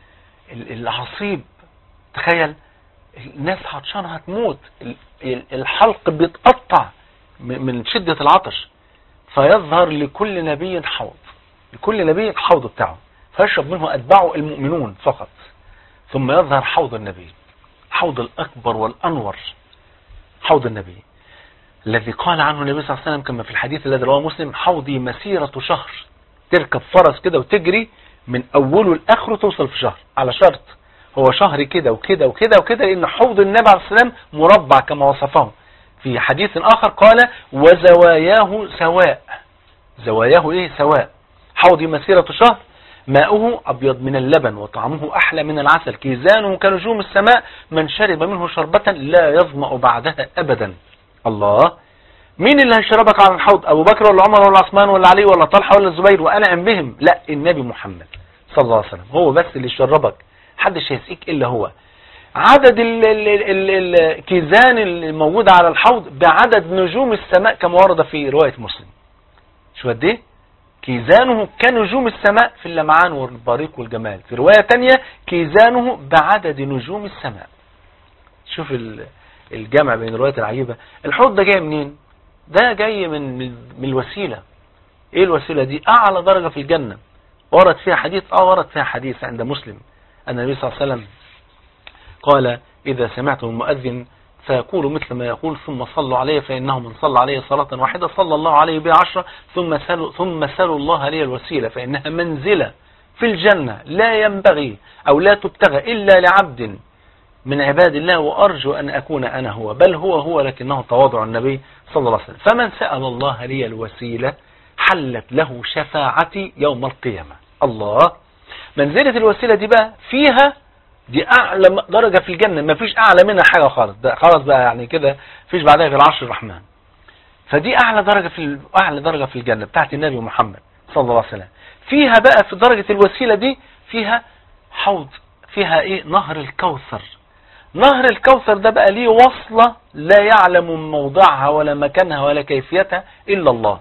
العصيب تخيل الناس عطشانة هتموت الحلق بيتقطع من شدة العطش فيظهر لكل نبي حوض لكل نبي الحوض بتاعه فيشرب منه أتباعه المؤمنون فقط ثم يظهر حوض النبي حوض الأكبر والأنور حوض النبي الذي قال عنه النبي صلى الله عليه وسلم كما في الحديث الذي رواه مسلم حوضي مسيرة شهر تركب فرس كده وتجري من أوله لآخره توصل في شهر على شرط هو شهر كده وكده وكده وكده لأن حوض النبي عليه السلام مربع كما وصفه في حديث آخر قال وزواياه سواء زواياه إيه سواء حوضي مسيرة شهر ماؤه أبيض من اللبن وطعمه أحلى من العسل كيزانه كنجوم السماء من شرب منه شربة لا يظمأ بعدها أبدا الله مين اللي هيشربك على الحوض أبو بكر ولا عمر ولا عثمان ولا علي ولا طلحة ولا الزبير وأنا بهم لا النبي محمد صلى الله عليه وسلم هو بس اللي يشربك حدش هيسقيك إلا هو عدد الكيزان الموجودة على الحوض بعدد نجوم السماء كما ورد في رواية مسلم شو قد ايه كيزانه كنجوم السماء في اللمعان والبريق والجمال في رواية تانية كيزانه بعدد نجوم السماء شوف الجمع بين الروايات العجيبة الحوض ده جاي منين ده جاي من من الوسيلة ايه الوسيلة دي اعلى درجة في الجنة ورد فيها حديث اه ورد فيها حديث عند مسلم ان النبي صلى الله عليه وسلم قال اذا سمعتم المؤذن فيقول مثل ما يقول ثم صلوا عليه فإنه من صلى عليه صلاة واحدة صلى الله عليه بها عشرة ثم سلوا, ثم سلوا الله لي الوسيلة فإنها منزلة في الجنة لا ينبغي أو لا تبتغى إلا لعبد من عباد الله وأرجو أن أكون أنا هو بل هو هو لكنه تواضع النبي صلى الله عليه وسلم فمن سأل الله لي الوسيلة حلت له شفاعتي يوم القيامة الله منزلة الوسيلة دي بقى فيها دي أعلى درجة في الجنة ما فيش أعلى منها حاجة خالص ده خلاص بقى يعني كده فيش بعدها غير عرش الرحمن فدي أعلى درجة في أعلى درجة في الجنة بتاعت النبي محمد صلى الله عليه وسلم فيها بقى في درجة الوسيلة دي فيها حوض فيها إيه نهر الكوثر نهر الكوثر ده بقى ليه وصلة لا يعلم موضعها ولا مكانها ولا كيفيتها إلا الله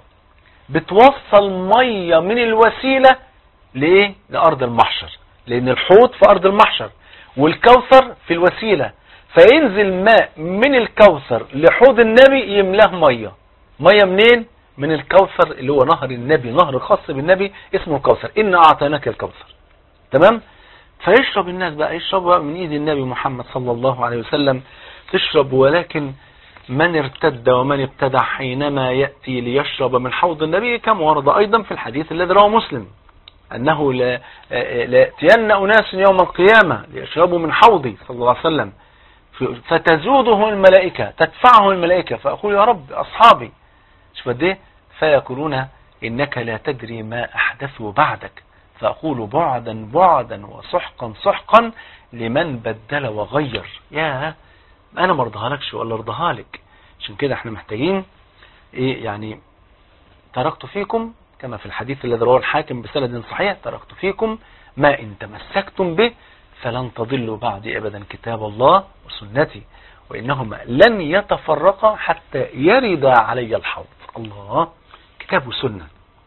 بتوصل مية من الوسيلة لإيه لأرض المحشر لأن الحوض في أرض المحشر والكوثر في الوسيلة فينزل ماء من الكوثر لحوض النبي يملاه مية مية منين من الكوثر اللي هو نهر النبي نهر خاص بالنبي اسمه الكوثر إن أعطيناك الكوثر تمام فيشرب الناس بقى يشرب بقى من ايد النبي محمد صلى الله عليه وسلم تشرب ولكن من ارتد ومن ابتدع حينما يأتي ليشرب من حوض النبي كما ورد أيضا في الحديث الذي رواه مسلم أنه لا يأتين أناس يوم القيامة ليشربوا من حوضي صلى الله عليه وسلم فتزوده الملائكة تدفعه الملائكة فأقول يا رب أصحابي شوف قد ايه فيقولون إنك لا تدري ما أحدثوا بعدك فأقول بعدا بعدا وسحقا سحقا لمن بدل وغير يا أنا مرضها لكش ولا ارضها لك عشان كده احنا محتاجين ايه يعني تركت فيكم كما في الحديث الذي رواه الحاكم بسند صحيح تركت فيكم ما إن تمسكتم به فلن تضلوا بعدي أبدا كتاب الله وسنتي وإنهما لن يتفرقا حتى يرد علي الحوض الله كتاب وسنة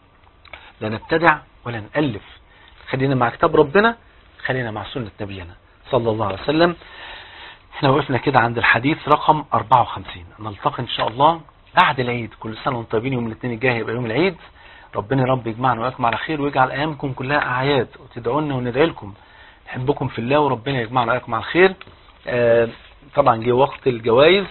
لا نبتدع ولا نألف خلينا مع كتاب ربنا خلينا مع سنة نبينا صلى الله عليه وسلم احنا وقفنا كده عند الحديث رقم 54 نلتقي ان شاء الله بعد العيد كل سنة وانتم طيبين يوم الاثنين الجاي يبقى يوم العيد ربنا يا رب يجمعنا وياكم على خير ويجعل ايامكم كلها اعياد وتدعوا لنا وندعي لكم نحبكم في الله وربنا يجمعنا وياكم على خير آه طبعا جه وقت الجوائز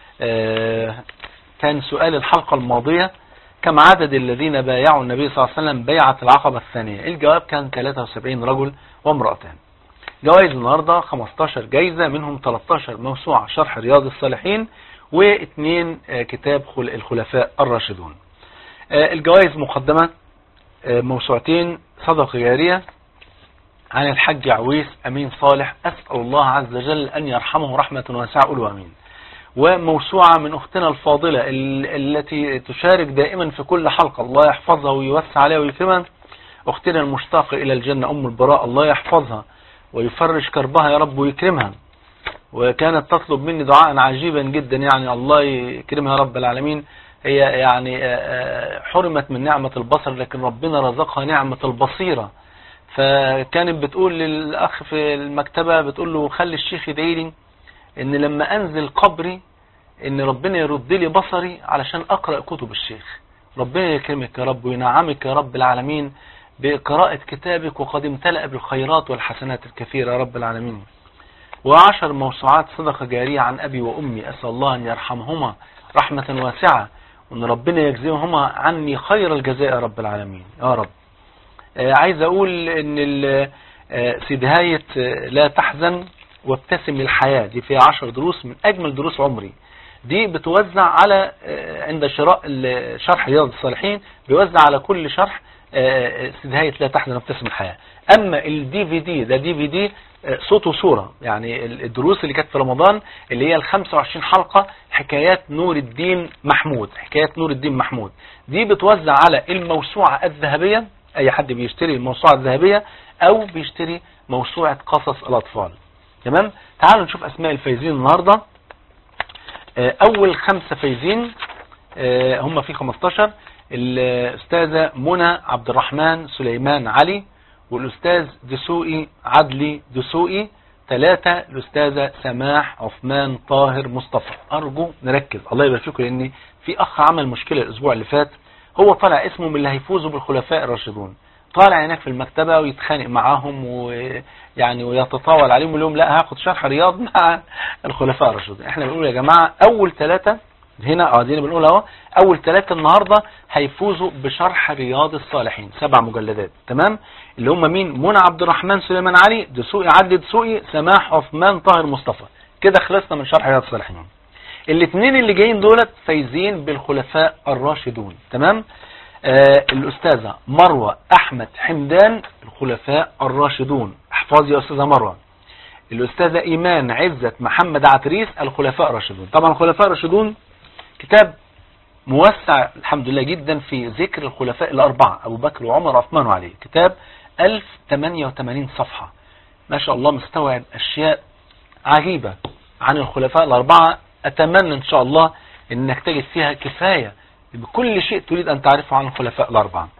آه كان سؤال الحلقة الماضية كم عدد الذين بايعوا النبي صلى الله عليه وسلم بيعة العقبة الثانية الجواب كان 73 رجل وامرأتان جوائز النهاردة 15 جايزة منهم 13 موسوعة شرح رياض الصالحين واثنين كتاب الخلفاء الراشدون الجوائز مقدمة موسوعتين صدقة جارية عن الحج عويس أمين صالح أسأل الله عز وجل أن يرحمه رحمة واسعة أولو أمين وموسوعة من أختنا الفاضلة التي تشارك دائما في كل حلقة الله يحفظها ويوسع عليها ويكرمها أختنا المشتاقة إلى الجنة أم البراء الله يحفظها ويفرج كربها يا رب ويكرمها وكانت تطلب مني دعاء عجيبا جدا يعني الله يكرمها رب العالمين هي يعني حرمت من نعمة البصر لكن ربنا رزقها نعمة البصيرة فكانت بتقول للأخ في المكتبة بتقول له خلي الشيخ يدعي لي ان لما انزل قبري ان ربنا يرد لي بصري علشان اقرأ كتب الشيخ ربنا يكرمك يا رب وينعمك يا رب العالمين بقراءة كتابك وقد امتلأ بالخيرات والحسنات الكثيرة يا رب العالمين وعشر موسوعات صدقة جارية عن أبي وأمي أسأل الله أن يرحمهما رحمة واسعة وأن ربنا يجزيهما عني خير الجزاء يا رب العالمين يا رب آه عايز أقول أن سدهاية لا تحزن وابتسم للحياة دي فيها عشر دروس من أجمل دروس عمري دي بتوزع على عند شراء شرح رياض الصالحين بيوزع على كل شرح سدهاية لا تحزن وابتسم الحياة أما الدي في دي ده دي في دي صوت وصورة يعني الدروس اللي كانت في رمضان اللي هي ال 25 حلقة حكايات نور الدين محمود حكايات نور الدين محمود دي بتوزع على الموسوعة الذهبية اي حد بيشتري الموسوعة الذهبية او بيشتري موسوعة قصص الاطفال تمام تعالوا نشوف اسماء الفايزين النهاردة اول خمسة فايزين هم في 15 الاستاذة منى عبد الرحمن سليمان علي والأستاذ دسوقي عدلي دسوقي ثلاثة الأستاذة سماح عثمان طاهر مصطفى أرجو نركز الله يبارك فيكم لأن في أخ عمل مشكلة الأسبوع اللي فات هو طالع اسمه من اللي هيفوزوا بالخلفاء الراشدون طالع هناك في المكتبة ويتخانق معاهم ويعني ويتطاول عليهم ويقول لهم لا هاخد شرح رياض مع الخلفاء الراشدون احنا بنقول يا جماعة أول ثلاثة هنا قاعدين بنقول اهو اول ثلاثة النهاردة هيفوزوا بشرح رياض الصالحين سبع مجلدات تمام اللي هم مين منى عبد الرحمن سليمان علي دسوقي عدلي دسوقي سماح عثمان طاهر مصطفى كده خلصنا من شرح رياض الصالحين الاثنين اللي جايين دولت فايزين بالخلفاء الراشدون تمام آه الاستاذة مروة احمد حمدان الخلفاء الراشدون احفظي يا استاذة مروة الاستاذة ايمان عزت محمد عتريس الخلفاء الراشدون طبعا الخلفاء الراشدون كتاب موسع الحمد لله جدا في ذكر الخلفاء الأربعة أبو بكر وعمر وعثمان وعلي كتاب 1088 صفحة ما شاء الله مستوعب أشياء عجيبة عن الخلفاء الأربعة أتمنى إن شاء الله أنك تجد فيها كفاية بكل شيء تريد أن تعرفه عن الخلفاء الأربعة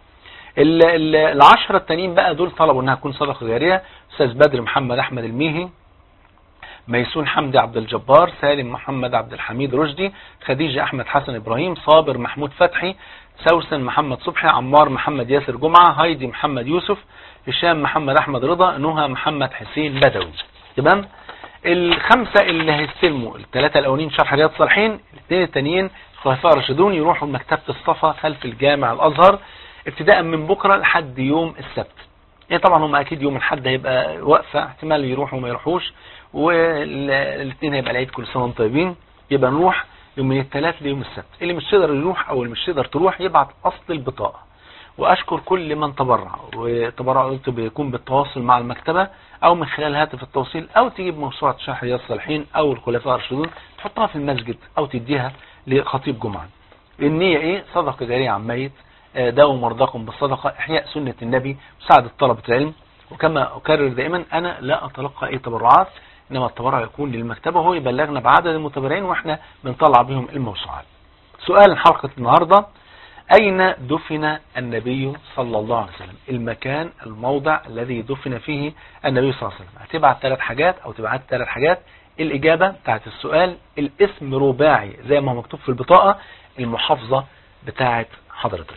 العشرة التانيين بقى دول طلبوا أنها تكون صدقة جارية أستاذ بدر محمد أحمد الميهي ميسون حمدي عبد الجبار سالم محمد عبد الحميد رشدي خديجة أحمد حسن إبراهيم صابر محمود فتحي سوسن محمد صبحي عمار محمد ياسر جمعة هايدي محمد يوسف هشام محمد أحمد رضا نهى محمد حسين بدوي تمام الخمسة اللي هيستلموا الثلاثة الأولين شرح رياض صالحين الاثنين التانيين الخلفاء الراشدون يروحوا مكتبة الصفا خلف الجامع الأزهر ابتداء من بكرة لحد يوم السبت يعني طبعا هم أكيد يوم الحد هيبقى وقفة احتمال يروحوا وما يروحوش والاثنين هيبقى العيد كل سنه وانتم طيبين يبقى نروح يوم من الثلاث ليوم السبت اللي مش يقدر يروح او اللي مش يقدر تروح يبعت اصل البطاقه واشكر كل من تبرع وتبرع قلت بيكون بالتواصل مع المكتبه او من خلال هاتف التوصيل او تجيب موسوعه شرح رياض الصالحين او الخلفاء الراشدون تحطها في المسجد او تديها لخطيب جمعه النيه ايه صدقه جاريه عن ميت داووا مرضاكم بالصدقه احياء سنه النبي مساعده طلبه العلم وكما اكرر دائما انا لا اتلقى اي تبرعات انما التبرع يكون للمكتبة وهو يبلغنا بعدد المتبرعين واحنا بنطلع بهم الموسوعات سؤال حلقة النهاردة اين دفن النبي صلى الله عليه وسلم المكان الموضع الذي دفن فيه النبي صلى الله عليه وسلم هتبعت ثلاث حاجات او تبعت ثلاث حاجات الاجابة بتاعت السؤال الاسم رباعي زي ما هو مكتوب في البطاقة المحافظة بتاعت حضرتك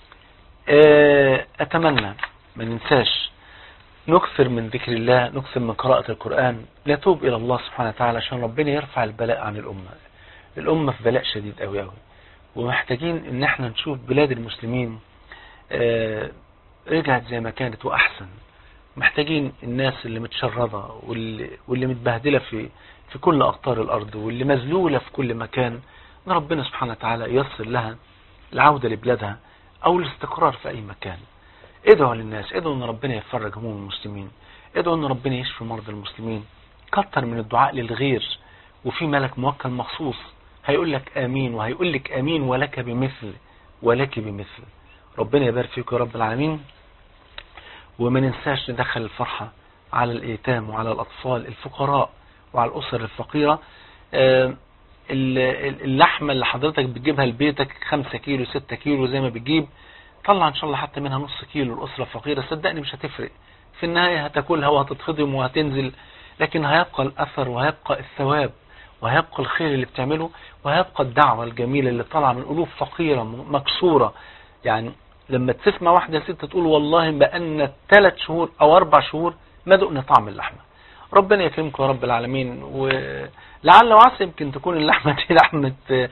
اتمنى ما ننساش نكثر من ذكر الله نكثر من قراءة القرآن نتوب إلى الله سبحانه وتعالى عشان ربنا يرفع البلاء عن الأمة الأمة في بلاء شديد قوي قوي ومحتاجين ان احنا نشوف بلاد المسلمين اه رجعت زي ما كانت وأحسن محتاجين الناس اللي متشردة واللي, واللي متبهدلة في في كل أقطار الأرض واللي مذلولة في كل مكان ان ربنا سبحانه وتعالى ييسر لها العودة لبلادها أو الاستقرار في أي مكان ادعوا للناس ادعوا ان ربنا يفرج هموم المسلمين ادعوا ان ربنا يشفي مرضى المسلمين كتر من الدعاء للغير وفي ملك موكل مخصوص هيقول لك امين وهيقول لك امين ولك بمثل ولك بمثل ربنا يبارك فيك يا رب العالمين وما ننساش ندخل الفرحة على الايتام وعلى الاطفال الفقراء وعلى الاسر الفقيرة آه، اللحمة اللي حضرتك بتجيبها لبيتك 5 كيلو 6 كيلو زي ما بتجيب طلع ان شاء الله حتى منها نص كيلو الاسرة الفقيرة صدقني مش هتفرق في النهاية هتاكلها وهتتخدم وهتنزل لكن هيبقى الاثر وهيبقى الثواب وهيبقى الخير اللي بتعمله وهيبقى الدعوة الجميلة اللي طالعة من قلوب فقيرة مكسورة يعني لما تسمع واحدة ست تقول والله بأن ثلاث شهور او اربع شهور ما دقنا طعم اللحمة ربنا يكرمكم يا رب العالمين ولعل وعسى يمكن تكون اللحمة دي لحمة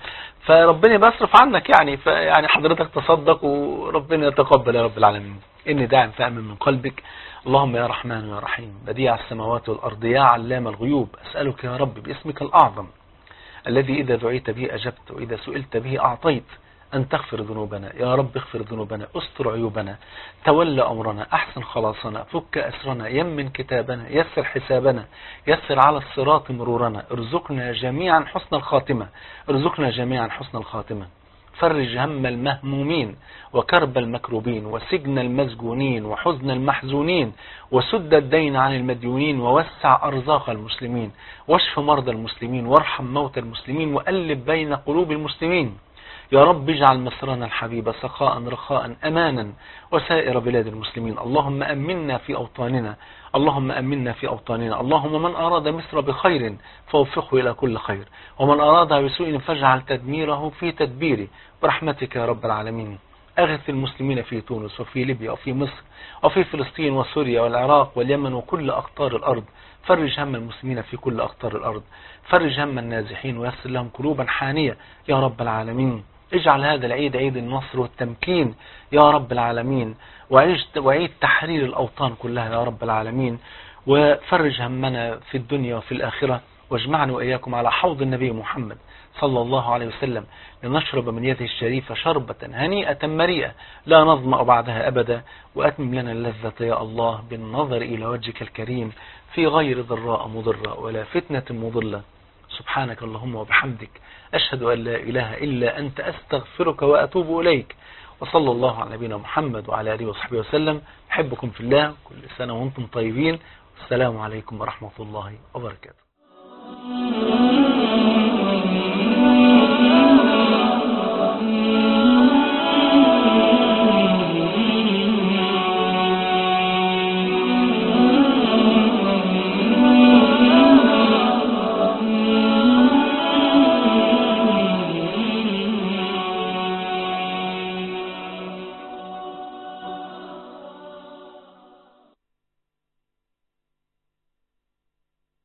فربنا بيصرف عنك يعني فيعني حضرتك تصدق وربنا يتقبل يا رب العالمين إني داعم فأمن من قلبك اللهم يا رحمن يا رحيم بديع السماوات والأرض يا علام الغيوب أسألك يا رب باسمك الأعظم الذي إذا دعيت به أجبت وإذا سئلت به أعطيت أن تغفر ذنوبنا يا رب اغفر ذنوبنا استر عيوبنا تولى أمرنا أحسن خلاصنا فك أسرنا يمن كتابنا يسر حسابنا يسر على الصراط مرورنا ارزقنا جميعا حسن الخاتمة ارزقنا جميعا حسن الخاتمة فرج هم المهمومين وكرب المكروبين وسجن المسجونين وحزن المحزونين وسد الدين عن المديونين ووسع أرزاق المسلمين واشف مرضى المسلمين وارحم موتى المسلمين وألب بين قلوب المسلمين يا رب اجعل مصرنا الحبيب سخاء رخاء أمانا وسائر بلاد المسلمين اللهم أمنا في أوطاننا اللهم أمنا في أوطاننا اللهم من أراد مصر بخير فوفقه إلى كل خير ومن أراد بسوء فاجعل تدميره في تدبيره برحمتك يا رب العالمين أغث المسلمين في تونس وفي ليبيا وفي مصر وفي فلسطين وسوريا والعراق واليمن وكل أقطار الأرض فرج هم المسلمين في كل أقطار الأرض فرج هم النازحين ويسر لهم قلوبا حانية يا رب العالمين اجعل هذا العيد عيد النصر والتمكين يا رب العالمين وعيد تحرير الأوطان كلها يا رب العالمين وفرج همنا في الدنيا وفي الآخرة واجمعنا وإياكم على حوض النبي محمد صلى الله عليه وسلم لنشرب من يده الشريفة شربة هنيئة مريئة لا نظمأ بعدها أبدا وأتمم لنا اللذة يا الله بالنظر إلى وجهك الكريم في غير ضراء مضرة ولا فتنة مضلة سبحانك اللهم وبحمدك أشهد أن لا إله إلا أنت أستغفرك وأتوب إليك وصلى الله على نبينا محمد وعلى آله وصحبه وسلم أحبكم في الله كل سنة وأنتم طيبين والسلام عليكم ورحمة الله وبركاته